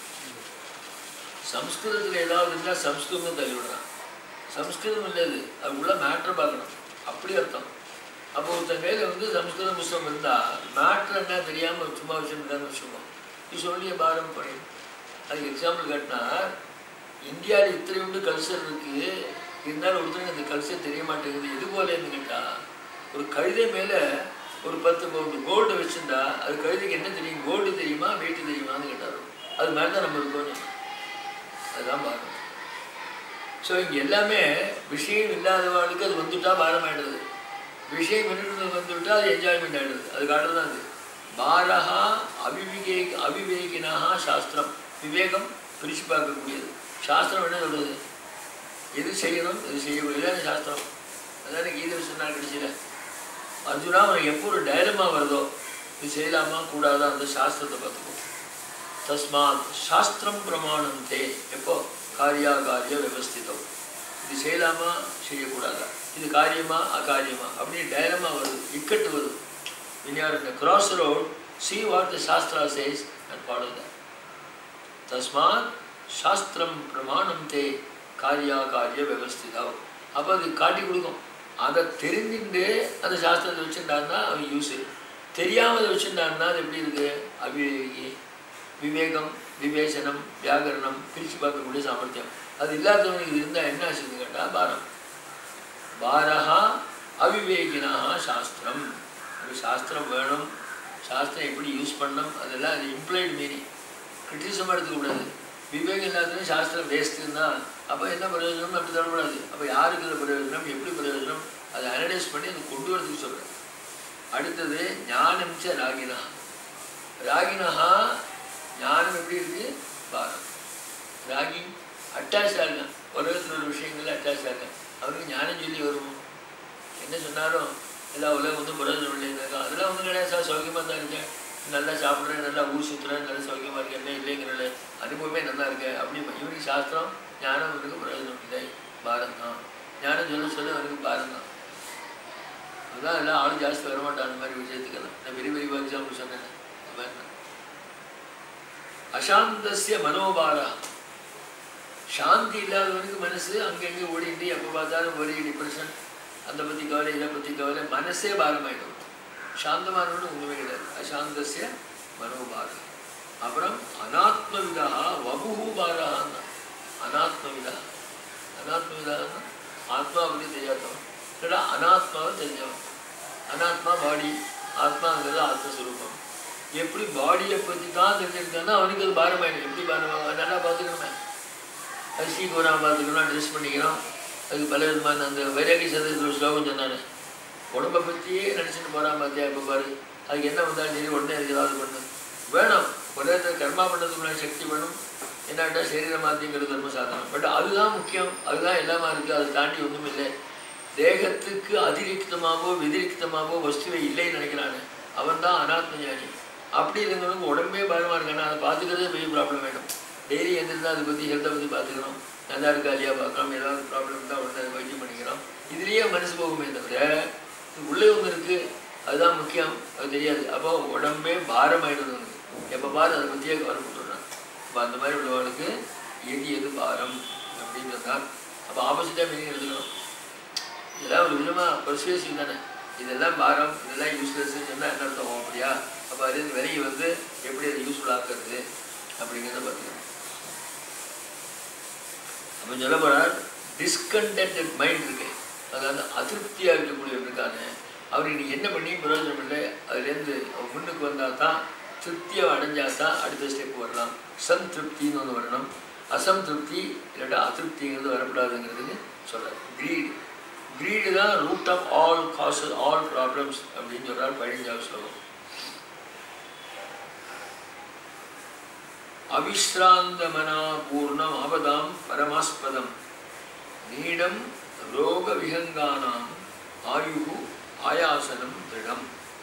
சம்ஸ்கிருதத்தில் ஏதாவது இருந்தால் சம்ஸ்கிருதம் தள்ளி விடுறான் சம்ஸ்கிருதம் இல்லை இது அது உள்ள மேட்ரு பார்க்கணும் அப்படி அர்த்தம் அப்போ ஒருத்தன் கையில் வந்து சம்ஸ்கிருத புஸ்தகம் இருந்தால் மேட்ரு என்ன தெரியாமல் சும்மா வச்சுருந்தான்னு வச்சுக்கோம் இது சொல்லி பாரம் பண்ணி அதுக்கு எக்ஸாம்பிள் காட்டினா இந்தியாவில் இத்தனை உண்டு கல்ச்சர் இருக்குது இருந்தாலும் ஒருத்தருக்கு அந்த கல்ச்சர் தெரிய மாட்டேங்குது எது போலேன்னு கேட்டால் ஒரு கழுதை மேலே ஒரு பத்து பவுண்டு கோல்டு வச்சுருந்தா அது கழுதைக்கு என்ன தெரியும் கோல்டு தெரியுமா வெயிட் தெரியுமான்னு கேட்டார் அது மாதிரி தான் நம்ம இருக்கோம் அதுதான் பாரம் ஸோ இங்கே எல்லாமே விஷயம் இல்லாதவர்களுக்கு அது வந்துட்டா பாரம் ஆயிடுது விஷயம் இருக்கிறது வந்துவிட்டா அது என்ஜாய்மெண்ட் ஆயிடுது அது காட்டுறது தான் அது பாரஹா அவிவிகே அவிவேகினாக சாஸ்திரம் விவேகம் பிரித்து பார்க்கக்கூடியது சாஸ்திரம் என்ன சொல்றது எது செய்யணும் எது செய்யக்கூடாது இதான சாஸ்திரம் அதான கீதை சொன்னா கடைசியில் அர்ஜுனா அவனுக்கு எப்போ ஒரு டைலமா வருதோ இது செய்யலாமா கூடாதா அந்த சாஸ்திரத்தை பார்த்துக்கோ தஸ்மாத் சாஸ்திரம் பிரமாணம் தே எப்போ காரியா காரிய விவஸ்திதம் இது செய்யலாமா செய்யக்கூடாதா இது காரியமா அகாரியமா அப்படின்னு டைலமா வருது இக்கட்டு வருது when you are in the crossroad see what the shastra says and follow that தஸ்மாத் சாஸ்திரம் பிரமாணம் தே காரியா காரிய விவஸ்திதம் அப்போ அது காட்டி கொடுக்கும் அதை தெரிஞ்சுட்டு அந்த சாஸ்திரத்தை வச்சுட்டாருன்னா அவன் யூஸ் தெரியாமல் அதை வச்சுட்டாருன்னா அது எப்படி இருக்கு அவிவேகி விவேகம் விவேசனம் வியாகரணம் பிரித்து பார்க்கக்கூடிய சாமர்த்தியம் அது இல்லாதவனுக்கு இது இருந்தால் என்ன ஆச்சுன்னு கேட்டால் பாரம் பாரஹா அவிவேகினா சாஸ்திரம் அது சாஸ்திரம் வேணும் சாஸ்திரம் எப்படி யூஸ் பண்ணணும் அதெல்லாம் அது இம்ப்ளாய்டு மீனிங் கிரிட்டிசமாக எடுத்துக்கூடாது விவேகம் இல்லாதவன் சாஸ்திரம் வேஸ்ட்டுன்னா அப்போ என்ன பிரயோஜனம் அப்படி தரக்கூடாது அப்போ யாருக்கு இது பிரயோஜனம் எப்படி பிரயோஜனம் அதை அனலைஸ் பண்ணி அதை கொண்டு வரதுக்கு சொல்கிறேன் அடுத்தது ஞானம் ச ராகினா ராகினஹா ஞானம் எப்படி இருக்கு பாரம் ராகி அட்டாச் ஆகலாம் உலகத்தில் ஒரு விஷயங்கள்ல அட்டாச் ஆகலாம் அவருக்கு ஞானம் சொல்லி வருவோம் என்ன சொன்னாலும் எல்லா உலகம் வந்து பிரயோஜனம் இல்லைங்க அதெல்லாம் ஒன்றும் கிடையாது சார் சௌக்கியமாக தான் இருக்கேன் நல்லா சாப்பிட்றேன் நல்லா ஊர் சுற்றுறேன் நல்லா சௌக்கியமாக இருக்கேன் என்ன இல்லைங்கிறல அனுபவமே நல்லா இருக்கு அப்படி இவனுக்கு சாஸ்திரம் ஞானம் அவனுக்கு பிரயோஜனம் இல்லை பாரம் தான் ஞானம் சொல்ல சொல்ல அவனுக்கு பாரம் தான் அதுதான் எல்லாம் ஆளும் ஜாஸ்தி வரமாட்டான் அந்த மாதிரி விஷயத்துக்கெல்லாம் நான் பெரிய பெரிய எக்ஸாம்பிள் சொன்னேன் அந்த மாதிரி தான். அசாந்தஸ்ய மனோபாரா சாந்தி இல்லாதவனுக்கு மனசு அங்கங்கே ஓடிட்டு எப்போ பார்த்தாலும் ஒரே டிப்ரெஷன் அந்த பற்றி கவலை இதை பற்றி கவலை மனசே பாரமாயிடும் சாந்தமானவனு ஒன்றுமே கிடையாது அசாந்தஸ்ய மனோபாரம் அப்புறம் அனாத்மவிதா வபுஹு பாரான்னா அனாத்மவிதா அனாத்மவிதான்னா ஆத்மா பற்றி தெரியாதவன் இல்லைடா அனாத்மாவை தெரிஞ்சவன் அனாத்மா பாடி ஆத்மாங்கிறது ஆத்மஸ்வரூபம் எப்படி பாடியை பற்றி தான் தெரிஞ்சிருக்கான்னா அவனுக்கு அது பாரமாயிடும் எப்படி பாரமாக நல்லா பார்த்துக்கணுமே அரிசி கூறாம பார்த்துக்கணும் ட்ரெஸ் பண்ணிக்கணும் அதுக்கு பல விதமான அந்த வைராகி சதவீதத்தில் ஒரு ஸ்லோகம் சொன்னாரு உடம்பை பற்றியே நினச்சிட்டு போகிறான் பார்த்தியா இப்போ பாரு அதுக்கு என்ன வந்தாலும் சரி உடனே அதுக்கு ஏதாவது பண்ணு வேணும் உலகத்தில் கர்மா பண்ணுறதுக்குள்ள சக்தி வேணும் என்னாட்டா சரீரம் மாற்றிங்கிறது தர்ம சாதனம் பட் அதுதான் முக்கியம் அதுதான் எல்லாமா இருக்குது அதை தாண்டி ஒன்றும் இல்லை தேகத்துக்கு அதிரிக்தமாகவோ வெதிரிக்தமாகவோ வஸ்துவை இல்லைன்னு நினைக்கிறானே அவன் தான் அனாத்ம ஞானி அப்படி இருந்தவனுக்கு உடம்பே பயமா இருக்கானா அதை பார்த்துக்கிறதே பெரிய ப்ராப்ளம் வேணும் டெய்லி எந்திருந்தா அதை பற்றி ஹெல்த்தை பற்றி பார்த்துக்கணும் நல்லா இருக்கா இல்லையா பார்க்கலாம் ஏதாவது ப்ராப்ளம் இருந்தால் உடனே அதை வைத்தியம் பண்ணிக்கிறோம் இதுலேயே மனசு போகுமே தவிர இது உள்ளே ஒன்று இருக்குது அதுதான் முக்கியம் அது தெரியாது அப்போ உடம்பே பாரமாயிடுது அவனுக்கு எப்போ பாரு அதை பற்றியே கவலைப்பட்டுறான் அப்போ அந்த மாதிரி உள்ளவனுக்கு எது எது பாரம் அப்படின்னு சொன்னால் அப்போ ஆப்போசிட்டாக மீனிங் எடுத்துக்கணும் இதெல்லாம் ஒரு விதமாக பர்சுவேசிவ் தானே இதெல்லாம் பாரம் இதெல்லாம் யூஸ்லெஸ் சொன்னால் என்ன அர்த்தம் அப்படியா அப்போ அதுலேருந்து விலகி வந்து எப்படி அதை யூஸ்ஃபுல் ஆக்குறது அப்படிங்கிறத பார்த்துக்கணும் அப்போ சொல்ல போகிறார் டிஸ்கண்டென்ட் மைண்ட் இருக்கு அதாவது அதிருப்தியாக இருக்கக்கூடியவர் இருக்கானே அவருக்கு நீ என்ன பண்ணி பிரயோஜனம் இல்லை அதுலேருந்து அவன் முன்னுக்கு வந்தால் தான் திருப்தியை அடைஞ்சால் தான் அடுத்த ஸ்டெப் வரலாம் சந்திருப்தின்னு ஒன்று வரணும் அசம்திருப்தி இல்லாட்டா அதிருப்திங்கிறது வரக்கூடாதுங்கிறதுக்கு சொல்கிறார் கிரீடு கிரீடு தான் root of all causes all problems அப்படின்னு சொல்கிறார் பதினஞ்சாவது ஸ்லோகம் அவிஸ்ராந்தமனா பூர்ணம் ஆபதாம் பரமாஸ்பதம் நீடம் ரோக விஹங்கானாம் ஆயுகு ஆயாசனம் திருடம்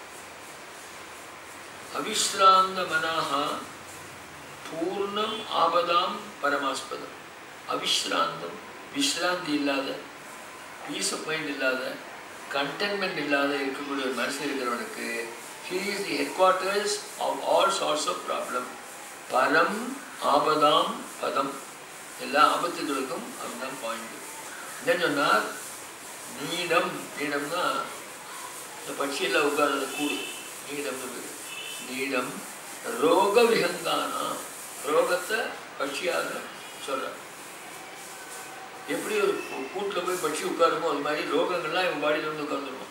அவிஸ்ராந்த மனாக பூர்ணம் ஆபதாம் பரமாஸ்பதம் அவிஸ்ராந்தம் விஸ்ராந்தி இல்லாத பீஸ் ஆஃப் மைண்ட் இல்லாத கண்டென்மெண்ட் இல்லாத இருக்கக்கூடிய ஒரு மனசு இருக்கிறவனுக்கு he is the headquarters of all sorts of problem பரம் ஆபதாம் பதம் எல்லா ஆபத்துகளுக்கும் அவன்தான் பாயிண்ட் என்ன சொன்னார் நீடம் நீடம்னா இந்த பட்சியெல்லாம் உட்கார்றது கூடு நீடம்னு பேரு நீடம் ரோக விஹங்கானா ரோகத்தை பட்சியாக சொல்கிறார் எப்படி ஒரு கூட்டில் போய் பட்சி உட்காருமோ அது மாதிரி ரோகங்கள்லாம் இவன் பாடியில் வந்து உட்காந்துருவோம்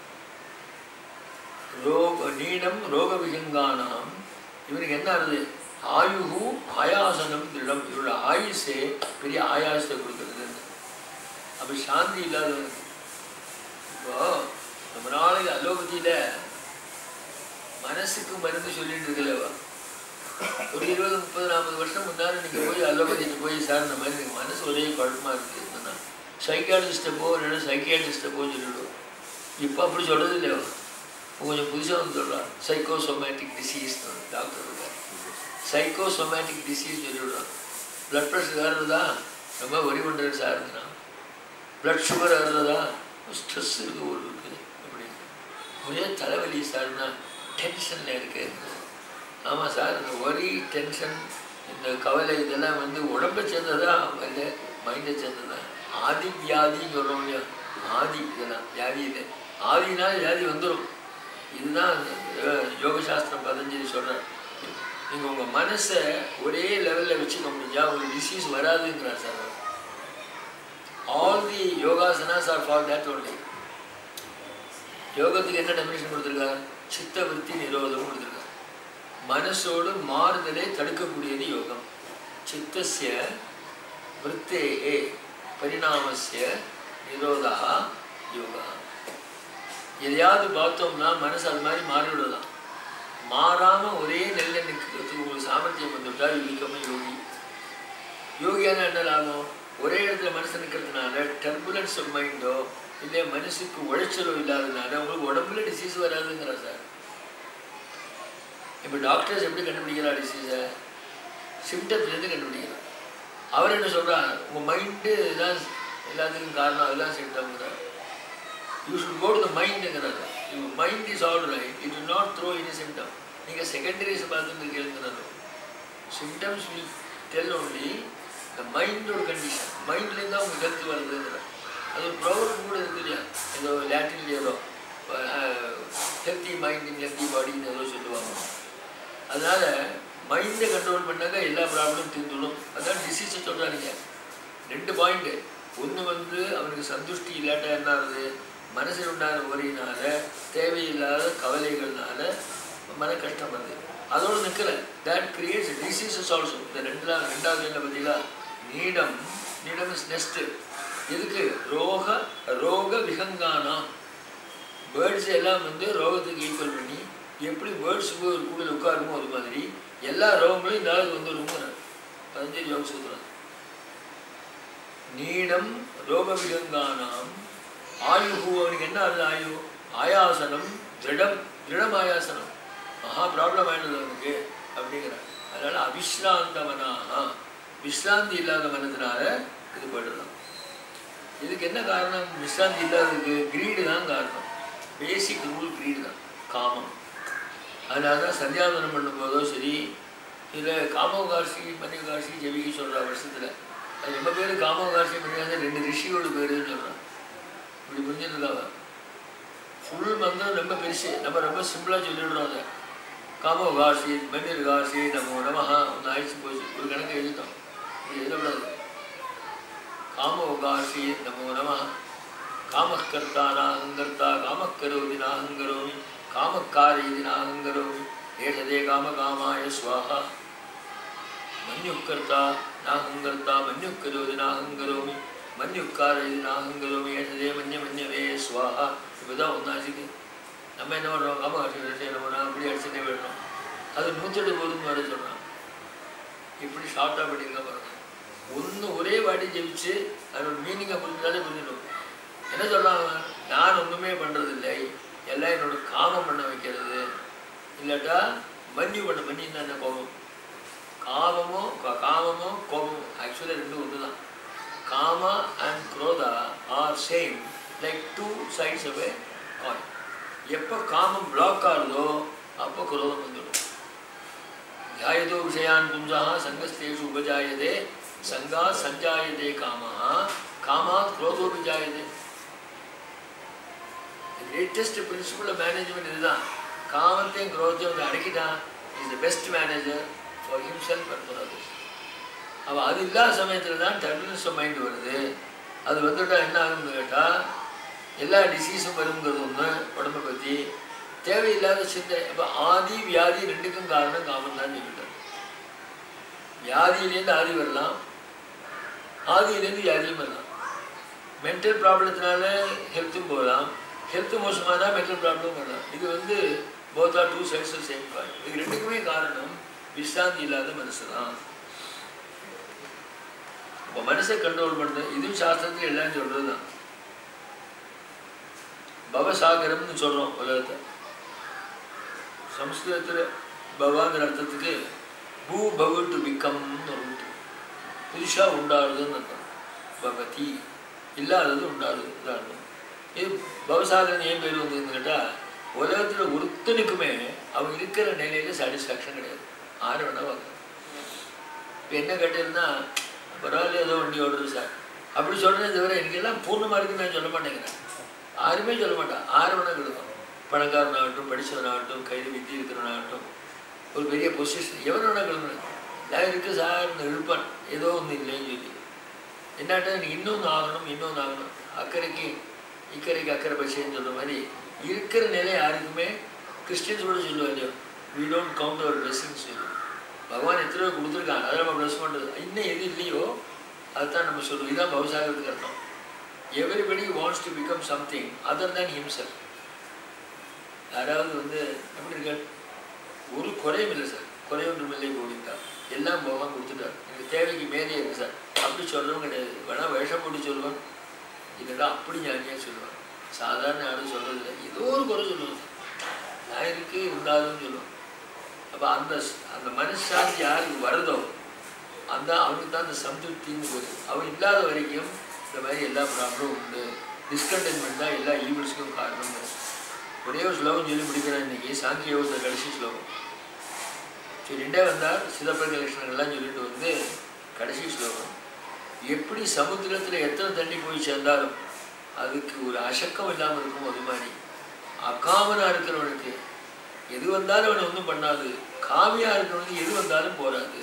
ரோக நீடம் ரோக விஹங்கானாம் இவனுக்கு என்ன ஆகுது ஆயுகு ஆயாசனம் திருடம் இவரோட ஆயுசே பெரிய ஆயாசத்தை கொடுக்கறது அப்போ சாந்தி இல்லாதவனுக்கு இப்போ ரொம்ப நாளைக்கு அலோபதியில் மனசுக்கு மருந்து சொல்லிட்டு இருக்கலவா ஒரு இருபது முப்பது நாற்பது வருஷம் முன்னாடி நீங்கள் போய் அலோபதிக்கு போய் சார் இந்த மாதிரி எனக்கு மனசு ஒரே குழப்பமா இருக்குது சைக்காலஜிஸ்ட்டை போ இல்லைன்னா சைக்கியாட்ரிஸ்ட்டை போன்னு சொல்லிவிடுவோம் இப்போ அப்படி சொல்கிறது இல்லையோ கொஞ்சம் புதுசாக வந்து சொல்கிறான் சைக்கோசோமேட்டிக் டிசீஸ் டாக்டர் இருக்கார் சைக்கோசோமேட்டிக் டிசீஸ் சொல்லிவிடுறான் ப்ளட் ப்ரெஷர் ஏறுறதா ரொம்ப வரி பண்ணுறது சார் இருந்தா ப்ளட் சுகர் ஏறுறதா ஸ்ட்ரெஸ் இருக்கு ஒரு இருக்குது அப்படி ஒரே தலைவலி சார்னா டென்ஷனில் இருக்கு ஆமாம் சார் இந்த ஒரி டென்ஷன் இந்த கவலை இதெல்லாம் வந்து உடம்பை சேர்ந்ததா இல்லை மைண்டை சேர்ந்ததா ஆதி வியாதின்னு சொல்கிறோம் இல்லையா ஆதி இதெல்லாம் வியாதி இது ஆதினா வியாதி வந்துடும் இதுதான் அஹ், யோகசாஸ்திரம் பதஞ்சலி சொல்கிறார் நீங்கள் உங்கள் மனசை ஒரே லெவலில் வச்சுக்க முடிஞ்சா உங்களுக்கு டிசீஸ் வராதுங்கிறார் சார் அவர். All the yogasanas are for that only யோகத்துக்கு என்ன டெமினேஷன் கொடுத்துருக்கார் சித்த விருத்தி நிரோதம் கொடுத்துருக்கார் மனசோடு மாறுதலை தடுக்கக்கூடியது யோகம் சித்தஸ்ய விருத்தே பரிணாமஸ்ய நிரோதா யோகா எதையாவது பார்த்தோம்னா மனசு அது மாதிரி மாறிவிடலாம் மாறாம ஒரே நெல்ல நிற்கிறதுக்கு உங்களுக்கு சாமர்த்தியம் வந்துவிட்டா யூகிக்கமே யோகி யோகியான என்ன லாபம் ஒரே இடத்துல மனசு நிற்கிறதுனால டர்புலன்ஸ் ஆஃப் மைண்டோ இல்லை மனசுக்கு உழைச்சலோ இல்லாததுனால உங்களுக்கு உடம்புல டிசீஸ் வராதுங்கிற சார் இப்போ டாக்டர்ஸ் எப்படி கண்டுபிடிக்கிறா டிசீஸை சிம்டம்ஸ்லேருந்து கண்டுபிடிக்கிறார் அவர் என்ன சொல்றார் உங்கள் மைண்டு தான் எல்லாத்துக்கும் காரணம் அதுதான் சிம்டம்ங்கிறார் you should go to the மைண்டுங்கிறாரு you mind is all right it will not throw any symptom நீங்கள் செகண்டரிஸ் பார்த்துட்டு கேளுங்கிறாரு symptoms will tell only the மைண்டோட கண்டிஷன் மைண்ட்லேருந்து தான் உங்களுக்கு ஹெல்த் வருதுங்கிறார் அது ஒரு ப்ரோக்ராம் கூட இருக்கு இல்லையா ஏதோ லேட்டின் ஏதோ ஹெல்த்தி மைண்ட் இன் ஹெல்த்தி பாடின்னு ஏதோ சொல்லுவாங்க அதனால மைண்டை கண்ட்ரோல் பண்ணாக்க எல்லா ப்ராப்ளமும் தீர்ந்துடும் அதான் டிசீஸை சொல்கிறாங்க ரெண்டு பாயிண்ட்டு ஒன்று வந்து அவனுக்கு சந்துஷ்டி இல்லாட்டா என்ன ஆகுது மனசில் உண்டான ஒரியினால தேவையில்லாத கவலைகள்னால மன கஷ்டம் வருது அதோடு நிற்கல தேட் கிரியேட்ஸ் டிசீசஸ் ஆல்சோ இந்த ரெண்டு ரெண்டாவது என்ன பார்த்தீங்களா நீடம் நீடம் இஸ் நெஸ்ட்டு எதுக்கு ரோக ரோக விகங்கானம் பேர்ட்ஸ் எல்லாம் வந்து ரோகத்துக்கு ஈக்குவல் பண்ணி எப்படி பேர்ட்ஸ் போய் ஒரு கூடையில் உட்காருமோ அது மாதிரி எல்லா ரோகங்களும் இந்த ஆளுக்கு வந்து வருங்கிறார் பதஞ்சலி யோக சூத்திரம் நீடம் ரோக விகங்கானாம் ஆயுகு அவனுக்கு என்ன ஆகுது ஆயு ஆயாசனம் திருடம் திருடம் ஆயாசனம் மகா ப்ராப்ளம் ஆயிடுது அவனுக்கு அப்படிங்கிறார் அதனால அவிஸ்ராந்த மனாக விஸ்ராந்தி இல்லாத மனத்தினால இது போயிடலாம் இதுக்கு என்ன காரணம் விஸ்ராந்தி இல்லாததுக்கு கிரீடு தான் காரணம் பேசிக் ரூல் கிரீடு தான் காமம் அதனால தான் சந்தியாவதனம் பண்ணும்போதோ சரி இல்லை காமவகாசி மன்னிவகாசி ஜெபிக்க சொல்கிற வருஷத்தில் அது ரொம்ப பேர் காமவகாசி மன்னிவகாசி ரெண்டு ரிஷியோட பேருன்னு சொல்கிறான் இப்படி புரிஞ்சுருக்காங்க ஃபுல் மந்திரம் ரொம்ப பெருசு நம்ம ரொம்ப சிம்பிளாக சொல்லிடுறோம் அதை காமவகாசி மன்னிவகாசி நமோ நமஹா ஒன்று ஆயிடுச்சு போச்சு ஒரு கணக்கு எழுதிட்டோம் இப்படி எழுதக்கூடாது காமவகாசி நமோ நமஹ காமக்கர்த்தா நாகங்கர்த்தா காமக்கரோதி நாகங்கரோமி காமக்காரீதி நாகங்கரோமி ஏஷதே காமகாமாய ஸ்வாஹா மன்யுக்கர்த்தா நாகங்கர்த்தா மன்யுக்கரோதி நாகங்கரோமி மன்யுக்காரீதி நாகங்கரோமி ஏஷதே மன்ய மன்யவே ஸ்வாஹா இப்படிதான் ஒன்றாச்சுக்கு நம்ம என்ன பண்ணுறோம் காமகாசி விஷயம் என்ன பண்ணோம் அப்படி அடிச்சுட்டே போயிடணும் அது நூற்றெட்டு போதுன்னு வர சொல்கிறான் இப்படி ஷார்ட்டாக படிங்க பாருங்க ஒன்று ஒரே வாட்டி ஜெயிச்சு அதோட மீனிங்கை புரிஞ்சாலே புரிஞ்சிடும் என்ன சொல்றாங்க நான் ஒன்றுமே பண்ணுறதில்லை எல்லாம் என்னோட காமம் பண்ண வைக்கிறது இல்லாட்டா மன்னிவு பண்ண மன்னின்னா என்ன கோபம் காமமோ கா- காமமோ கோபமோ ஆக்சுவலாக ரெண்டும் ஒன்று தான் kama and krodha are same like two sides of a coin எப்போ காமம் பிளாக் ஆகுதோ அப்போ குரோதம் வந்துடும் ध्यायतो विषयान् पुंसः सङ्गस्तेषु उपजायते सङ्गात् सञ्जायते कामः कामात् क्रोधोपि जायते கிரேட்டஸ்ட் பிரின்சிபல் ஆஃப் மேனேஜ்மெண்ட் இதுதான் காமத்தையும் குரோத்தையும் வந்து அடக்கிட்டான் is the best manager for himself and for others அவன் அது இல்லாத சமயத்தில் தான் டர்பினஸ் ஆஃப் மைண்ட் வருது அது வந்துட்டா என்ன ஆகும்னு கேட்டால் எல்லா டிசீஸும் வருங்கிறது ஒன்று உடம்பை பற்றி தேவையில்லாத சிந்தனை அப்போ ஆதி வியாதி ரெண்டுக்கும் காரணம் காமம் தான் சொல்லிட்டார் வியாதியிலேருந்து ஆதி வரலாம் ஆதியிலேருந்து வியாதியும் வரலாம் மென்டல் ப்ராப்ளத்தினால ஹெல்த்தும் போகலாம் ஹெல்த் மோசமானால் மென்டல் ப்ராப்ளம் வரலாம் இது வந்து both are two sides of same coin இது ரெண்டுக்குமே காரணம் விசாந்தி இல்லாத மனசு தான் இப்போ மனசை கண்ட்ரோல் பண்ணுறது இதுவும் சாஸ்திரத்தில் எல்லாம் சொல்கிறது தான் பவசாகரம்னு சொல்கிறோம் உலகத்தை சம்ஸ்கிருதத்தில் பவாங்கிற அர்த்தத்துக்கு பூ பவு டு பிகம்னு ஒரு உண்டு புதுசாக உண்டாடுதுன்னு அர்த்தம் பவதி இல்லாதது உண்டாடுது உதாரணம் இது பவசாகரன் ஏன் பேர் வந்ததுன்னு கேட்டால் உலகத்தில் ஒருத்தனுக்குமே அவன் இருக்கிற நிலையில சாட்டிஸ்ஃபேக்ஷன் கிடையாது ஆறு வேணா வாங்க இப்போ என்ன கேட்டதுன்னா பரவாயில்ல ஏதோ வண்டி ஓடுறது சார் அப்படி சொல்கிறதே தவிர எனக்கெல்லாம் பூர்ணமாக இருக்குன்னு நான் சொல்ல மாட்டேங்கிறேன் யாருமே சொல்ல மாட்டான் ஆறு வேணா கிடைக்கும் பணக்காரனாகட்டும் படித்தவனாகட்டும் கையில் வித்தி இருக்கிறவனாகட்டும் ஒரு பெரிய பொசிஷன் எவன் வேணா கிளம்புறேன் நான் இருக்கு சார் இருப்பான் ஏதோ ஒன்று இல்லைன்னு சொல்லி என்னாட்டா நீ இன்னொன்று ஆகணும் இன்னொன்று ஆகணும் அக்கறைக்கு இக்கரைக்கு அக்கறை பட்சம்னு சொல்ற மாதிரி இருக்கிற நிலை யாருக்குமே கிறிஸ்டியன்ஸ் கூட சொல்லுவா இல்லையோ we don't count our blessings பகவான் எத்தனையோ கொடுத்துருக்காங்க அதை நம்ம ப்ளஸ் பண்ணுறது இன்னும் எது இல்லையோ அதுதான் நம்ம சொல்லுவோம் இதுதான் பவசாகத்துக்கு அர்த்தம் everybody wants to become something other than himself யாராவது வந்து எப்படி இருக்கார் ஒரு குறையும் இல்லை சார் குறையொன்றும் இல்லை கோவிந்தா எல்லாம் பகவான் கொடுத்துட்டார் எனக்கு தேவைக்கு மேலே இருக்கு சார் அப்படி சொல்கிறவங்க கிடையாது வேணா வேஷம் போட்டு சொல்லுவான் இல்லைடா அப்படி ஞானியாக சொல்லுவான் சாதாரண யாரும் சொல்கிறது இல்லை ஏதோ ஒரு குறை சொல்லுவான் நான் இருக்கு இருந்தாலும் சொல்லுவான் அப்போ அந்த அந்த மனசாந்தி யாருக்கு வருதோ அந்த அவனுக்கு தான் அந்த சம்திருப்தின்னு வருது அவன் இல்லாத வரைக்கும் இந்த மாதிரி எல்லா ப்ராப்ளமும் உண்டு டிஸ்கண்டென்மெண்ட் தான் எல்லா ஈவெண்ட்ஸ்க்கும் காரணம் ஒரே ஒரு ஸ்லோகம் சொல்லி முடிக்கிறேன் இன்னைக்கு சாங்கிய யோகத்தில் கடைசி ஸ்லோகம் சொல்லிட்டே வந்தால் சிதப்பிரக லட்சணங்கள்லாம் சொல்லிட்டு வந்து கடைசி ஸ்லோகம் எப்படி சமுத்திரத்தில் எத்தனை தண்ணி போய் சேர்ந்தாலும் அதுக்கு ஒரு அசக்கம் இல்லாமல் இருக்கும் அது மாதிரி அகாமனாக இருக்கிறவனுக்கு எது வந்தாலும் அவனை ஒன்றும் பண்ணாது காமியாக இருக்கிறவனுக்கு எது வந்தாலும் போராது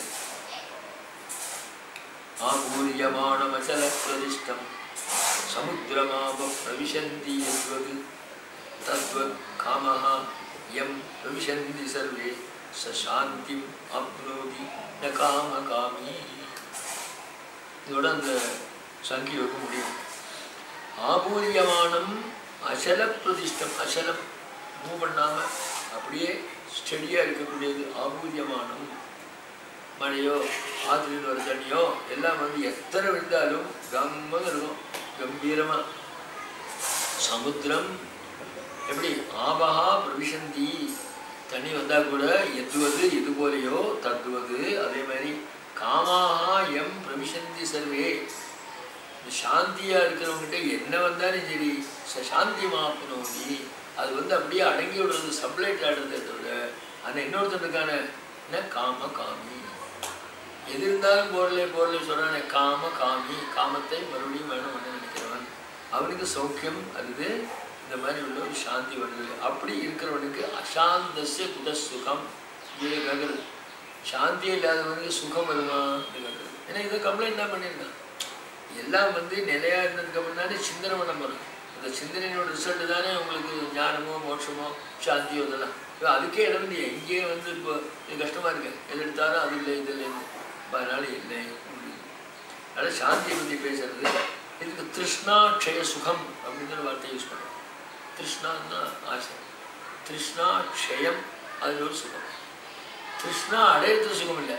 ஆமூரியமானமச்சல பிரதிஷ்டம் சமுத்திரமாப பிரவிசந்தி என்பது தத்வத் காமஹ யம் பிரவிசந்தி சர்வே ச சாந்திம் அப்னோதி ந காம காமி இதோட அந்த சங்கி வைக்க முடியும் ஆபூரியமானம் அசல பிரதிஷ்டம் அசலம் மூவ் பண்ணாம அப்படியே ஸ்டெடியா இருக்கக்கூடியது ஆபூரியமானம் மழையோ ஆற்றுல வர தண்ணியோ எல்லாம் வந்து எத்தனை விழுந்தாலும் கம்மன்னு இருக்கும் கம்பீரமா சமுத்திரம் எப்படி ஆபஹா பிரவிசந்தி தண்ணி வந்தா கூட எத்துவது இது போலையோ தத்துவது அதே மாதிரி காமாஹா எம் பிரவிசந்தி சர்வே இந்த சாந்தியா இருக்கிறவங்ககிட்ட என்ன வந்தாலும் சரி ச- சாந்தி மாப்பனோதி அது வந்து அப்படியே அடங்கி விடுறது சப்ளைட் ஆடுறதை தவிர அந்த இன்னொருத்தனுக்கான என்ன காம காமி எது இருந்தாலும் போரலே போரலே சொல்றானே காம காமி காமத்தை மறுபடியும் வேணும் பண்ண நினைக்கிறவன் அவனுக்கு சௌக்கியம் அது இந்த மாதிரி உள்ள ஒரு சாந்தி வருது அப்படி இருக்கிறவனுக்கு அசாந்தஸ்ய குத சுகம் இது கேட்குறது சாந்தியே இல்லாதவனுக்கு சுகம் வருமா கேட்குறது ஏன்னா இதை கம்ப்ளைண்ட் தான் பண்ணியிருக்கான் எல்லாம் வந்து நிலையா இருந்ததுக்கு முன்னாடி சிந்தனை பண்ண போகிறோம் அந்த சிந்தனையோட ரிசல்ட் தானே உங்களுக்கு ஞானமோ மோட்சமோ சாந்தியோ இதெல்லாம் இப்போ அதுக்கே இடம் இல்லையே இங்கேயே வந்து இப்போ இது கஷ்டமா இருக்கு எது எடுத்தாலும் அது இல்லை இது இல்லைன்னு அப்ப அதனால இல்லை அதனால சாந்தியை பற்றி பேசுறது இதுக்கு திருஷ்ணா க்ஷய சுகம் அப்படிங்கிற வார்த்தையை யூஸ் பண்ணுறோம் திருஷ்ணான்னா ஆசை திருஷ்ணா க்ஷயம் அதில் ஒரு சுகம் திருஷ்ணா அடையிறது சுகம் இல்லை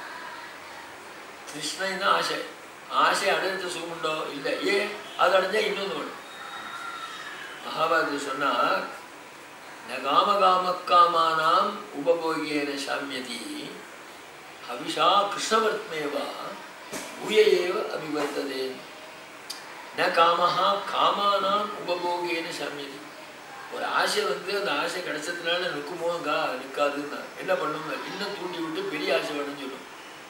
கிருஷ்ணை தான் ஆசை ஆசை அடையிறது சுகம் உண்டோ இல்லை ஏன் அது அடைஞ்சா இன்னொன்று வேணும் மகாபாரதத்தில் சொன்னார் ந காம காம காமானாம் உபபோகியேன சாமியதி ஹவிஷா கிருஷ்ணவர்த்மேவா பூய ஏவ அபிவர்த்ததே ந காமஹா காமானாம் உபபோகியேன சாமியதி ஒரு ஆசை வந்து அந்த ஆசை கிடைச்சதுனால நிற்குமோ கா நிற்காதுன்னா என்ன பண்ணுங்க இன்னும் தூண்டி விட்டு பெரிய ஆசை வேணும்னு சொல்லும்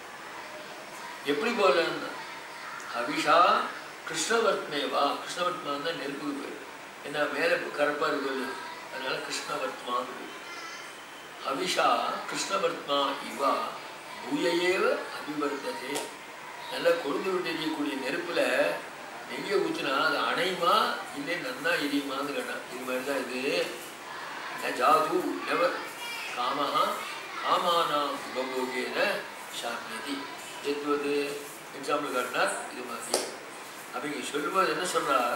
எப்படி போகலன்னா அபிஷா கிருஷ்ணவர்த்மேவா கிருஷ்ணவர்த்மா தான் நெருப்புக்கு பேர் ஏன்னா மேலே கருப்பாக இருக்குது அதனால கிருஷ்ணவர்த்மான்னு பேர் அபிஷா கிருஷ்ணவர்த்மா இவா பூயையேவ அபிவர்த்ததே நல்லா கொழுந்து விட்டு எரியக்கூடிய நெருப்புல நெய்யை ஊற்றினா அது அணையுமா இல்லை நன்னா எரியுமான்னு கேட்டான் இது மாதிரி தான் இது ந ஜாது நெவர் காமஹா காமானாம் உபபோகேன சாமியதி எத்வது எக்ஸாம்பிள் காட்டினார் இது மாதிரி அப்போ இங்கே சொல்லும்போது என்ன சொல்றார்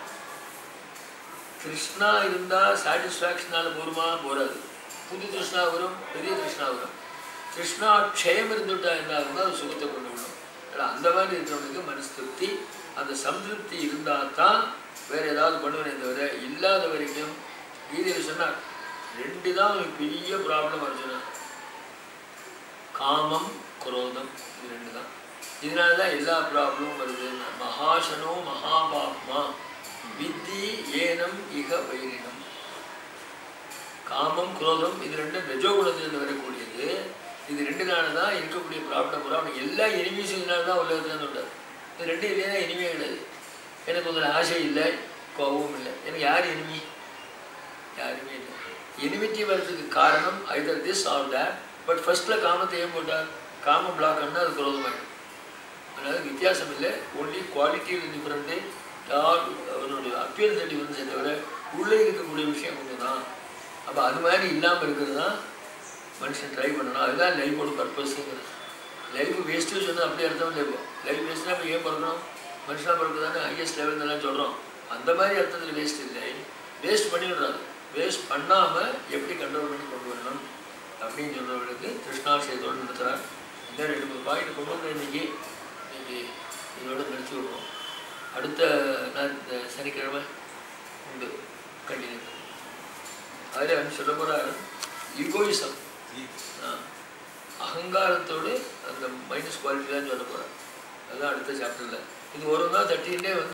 கிருஷ்ணா இருந்தால் சாட்டிஸ்ஃபேக்ஷனால போருமா போராது புது கிருஷ்ணா வரும் பெரிய கிருஷ்ணா வரும் கிருஷ்ணா க்ஷயம் இருந்துட்டா என்ன ஆகும்னா அது சுகத்தை கொண்டு விடும் ஆனால் அந்த மாதிரி இருக்கிறவனுக்கு மனசு திருப்தி அந்த சம்திருப்தி இருந்தால் தான் வேற ஏதாவது பண்ணுவேனே தவிர இல்லாத வரைக்கும் கீதையில் சொன்னார் ரெண்டு தான் அவனுக்கு பெரிய ப்ராப்ளம் வருச்சுன்னா காமம் குரோதம் இது ரெண்டு தான் இதனால தான் எல்லா ப்ராப்ளமும் வருது மகாசனோ மகாபாப்மா வித்தி ஏனம் இக வைரினம் காமம் குரோதம் இது ரெண்டும் ரஜோகுணத்திலிருந்து வரக்கூடியது இது ரெண்டு நாள் தான் இருக்கக்கூடிய ப்ராப்ளம் பூரா அவனுக்கு எல்லா எனிமீஸும் இதனால தான் உலகத்துல சொல்றாரு இது ரெண்டு இல்லையா இனிமே கிடையாது எனக்கு உங்களை ஆசை இல்லை கோபமும் இல்லை எனக்கு யார் எனிமி யாருமே இல்லை எனிமிட்டி வர்றதுக்கு காரணம் either this or that but ஃபர்ஸ்ட்ல காமத்தை ஏன் போட்டார் காம பிளாக் பண்ணால் அது குரோதமாயிடும் அதனால வித்தியாசம் இல்லை ஒன்லி குவாலிட்டியில் டிஃப்ரெண்ட்டு யார் அவனுடைய அப்பியரன்ஸ் டிஃப்ரென்ஸை தவிர உள்ளே இருக்கக்கூடிய விஷயம் ஒன்று தான் அப்போ அது மாதிரி இல்லாமல் இருக்கிறது தான் மனுஷன் ட்ரை பண்ணணும் அதுதான் லைஃபோட பர்பஸுங்கிறது லைஃப் வேஸ்ட்டு சொன்னால் அப்படியே அர்த்தம் இல்லை இப்போ லைஃப் வேஸ்ட்னா இப்போ ஏன் பிறக்கணும் மனுஷனாக பிறகு தானே ஹையஸ்ட் லெவல் எல்லாம் சொல்கிறோம் அந்த மாதிரி அர்த்தத்தில் வேஸ்ட் இல்லை வேஸ்ட் பண்ணி விடுறாங்க வேஸ்ட் பண்ணாமல் எப்படி கண்ட்ரோல் பண்ணி கொண்டு வரணும் அப்படின்னு சொல்கிறவர்களுக்கு கிருஷ்ணாசிரியத்தோடு நடத்துகிறார் இந்த ரெண்டு மூணு பாயிண்ட் கொண்டு வந்து இன்னைக்கு இன்னைக்கு இதோட நிறுத்தி விடுவோம் அடுத்த நான் இந்த சனிக்கிழமை உண்டு கண்டினியூ அதில் வந்து சொல்ல போகிறார் ஈகோயிசம் அகங்காரத்தோடு அந்த மைனஸ் குவாலிட்டி தான் சொல்ல போகிறேன் அதுதான் அடுத்த சாப்டரில் இது ஒரு நாள் தட்டிகிட்டே வந்து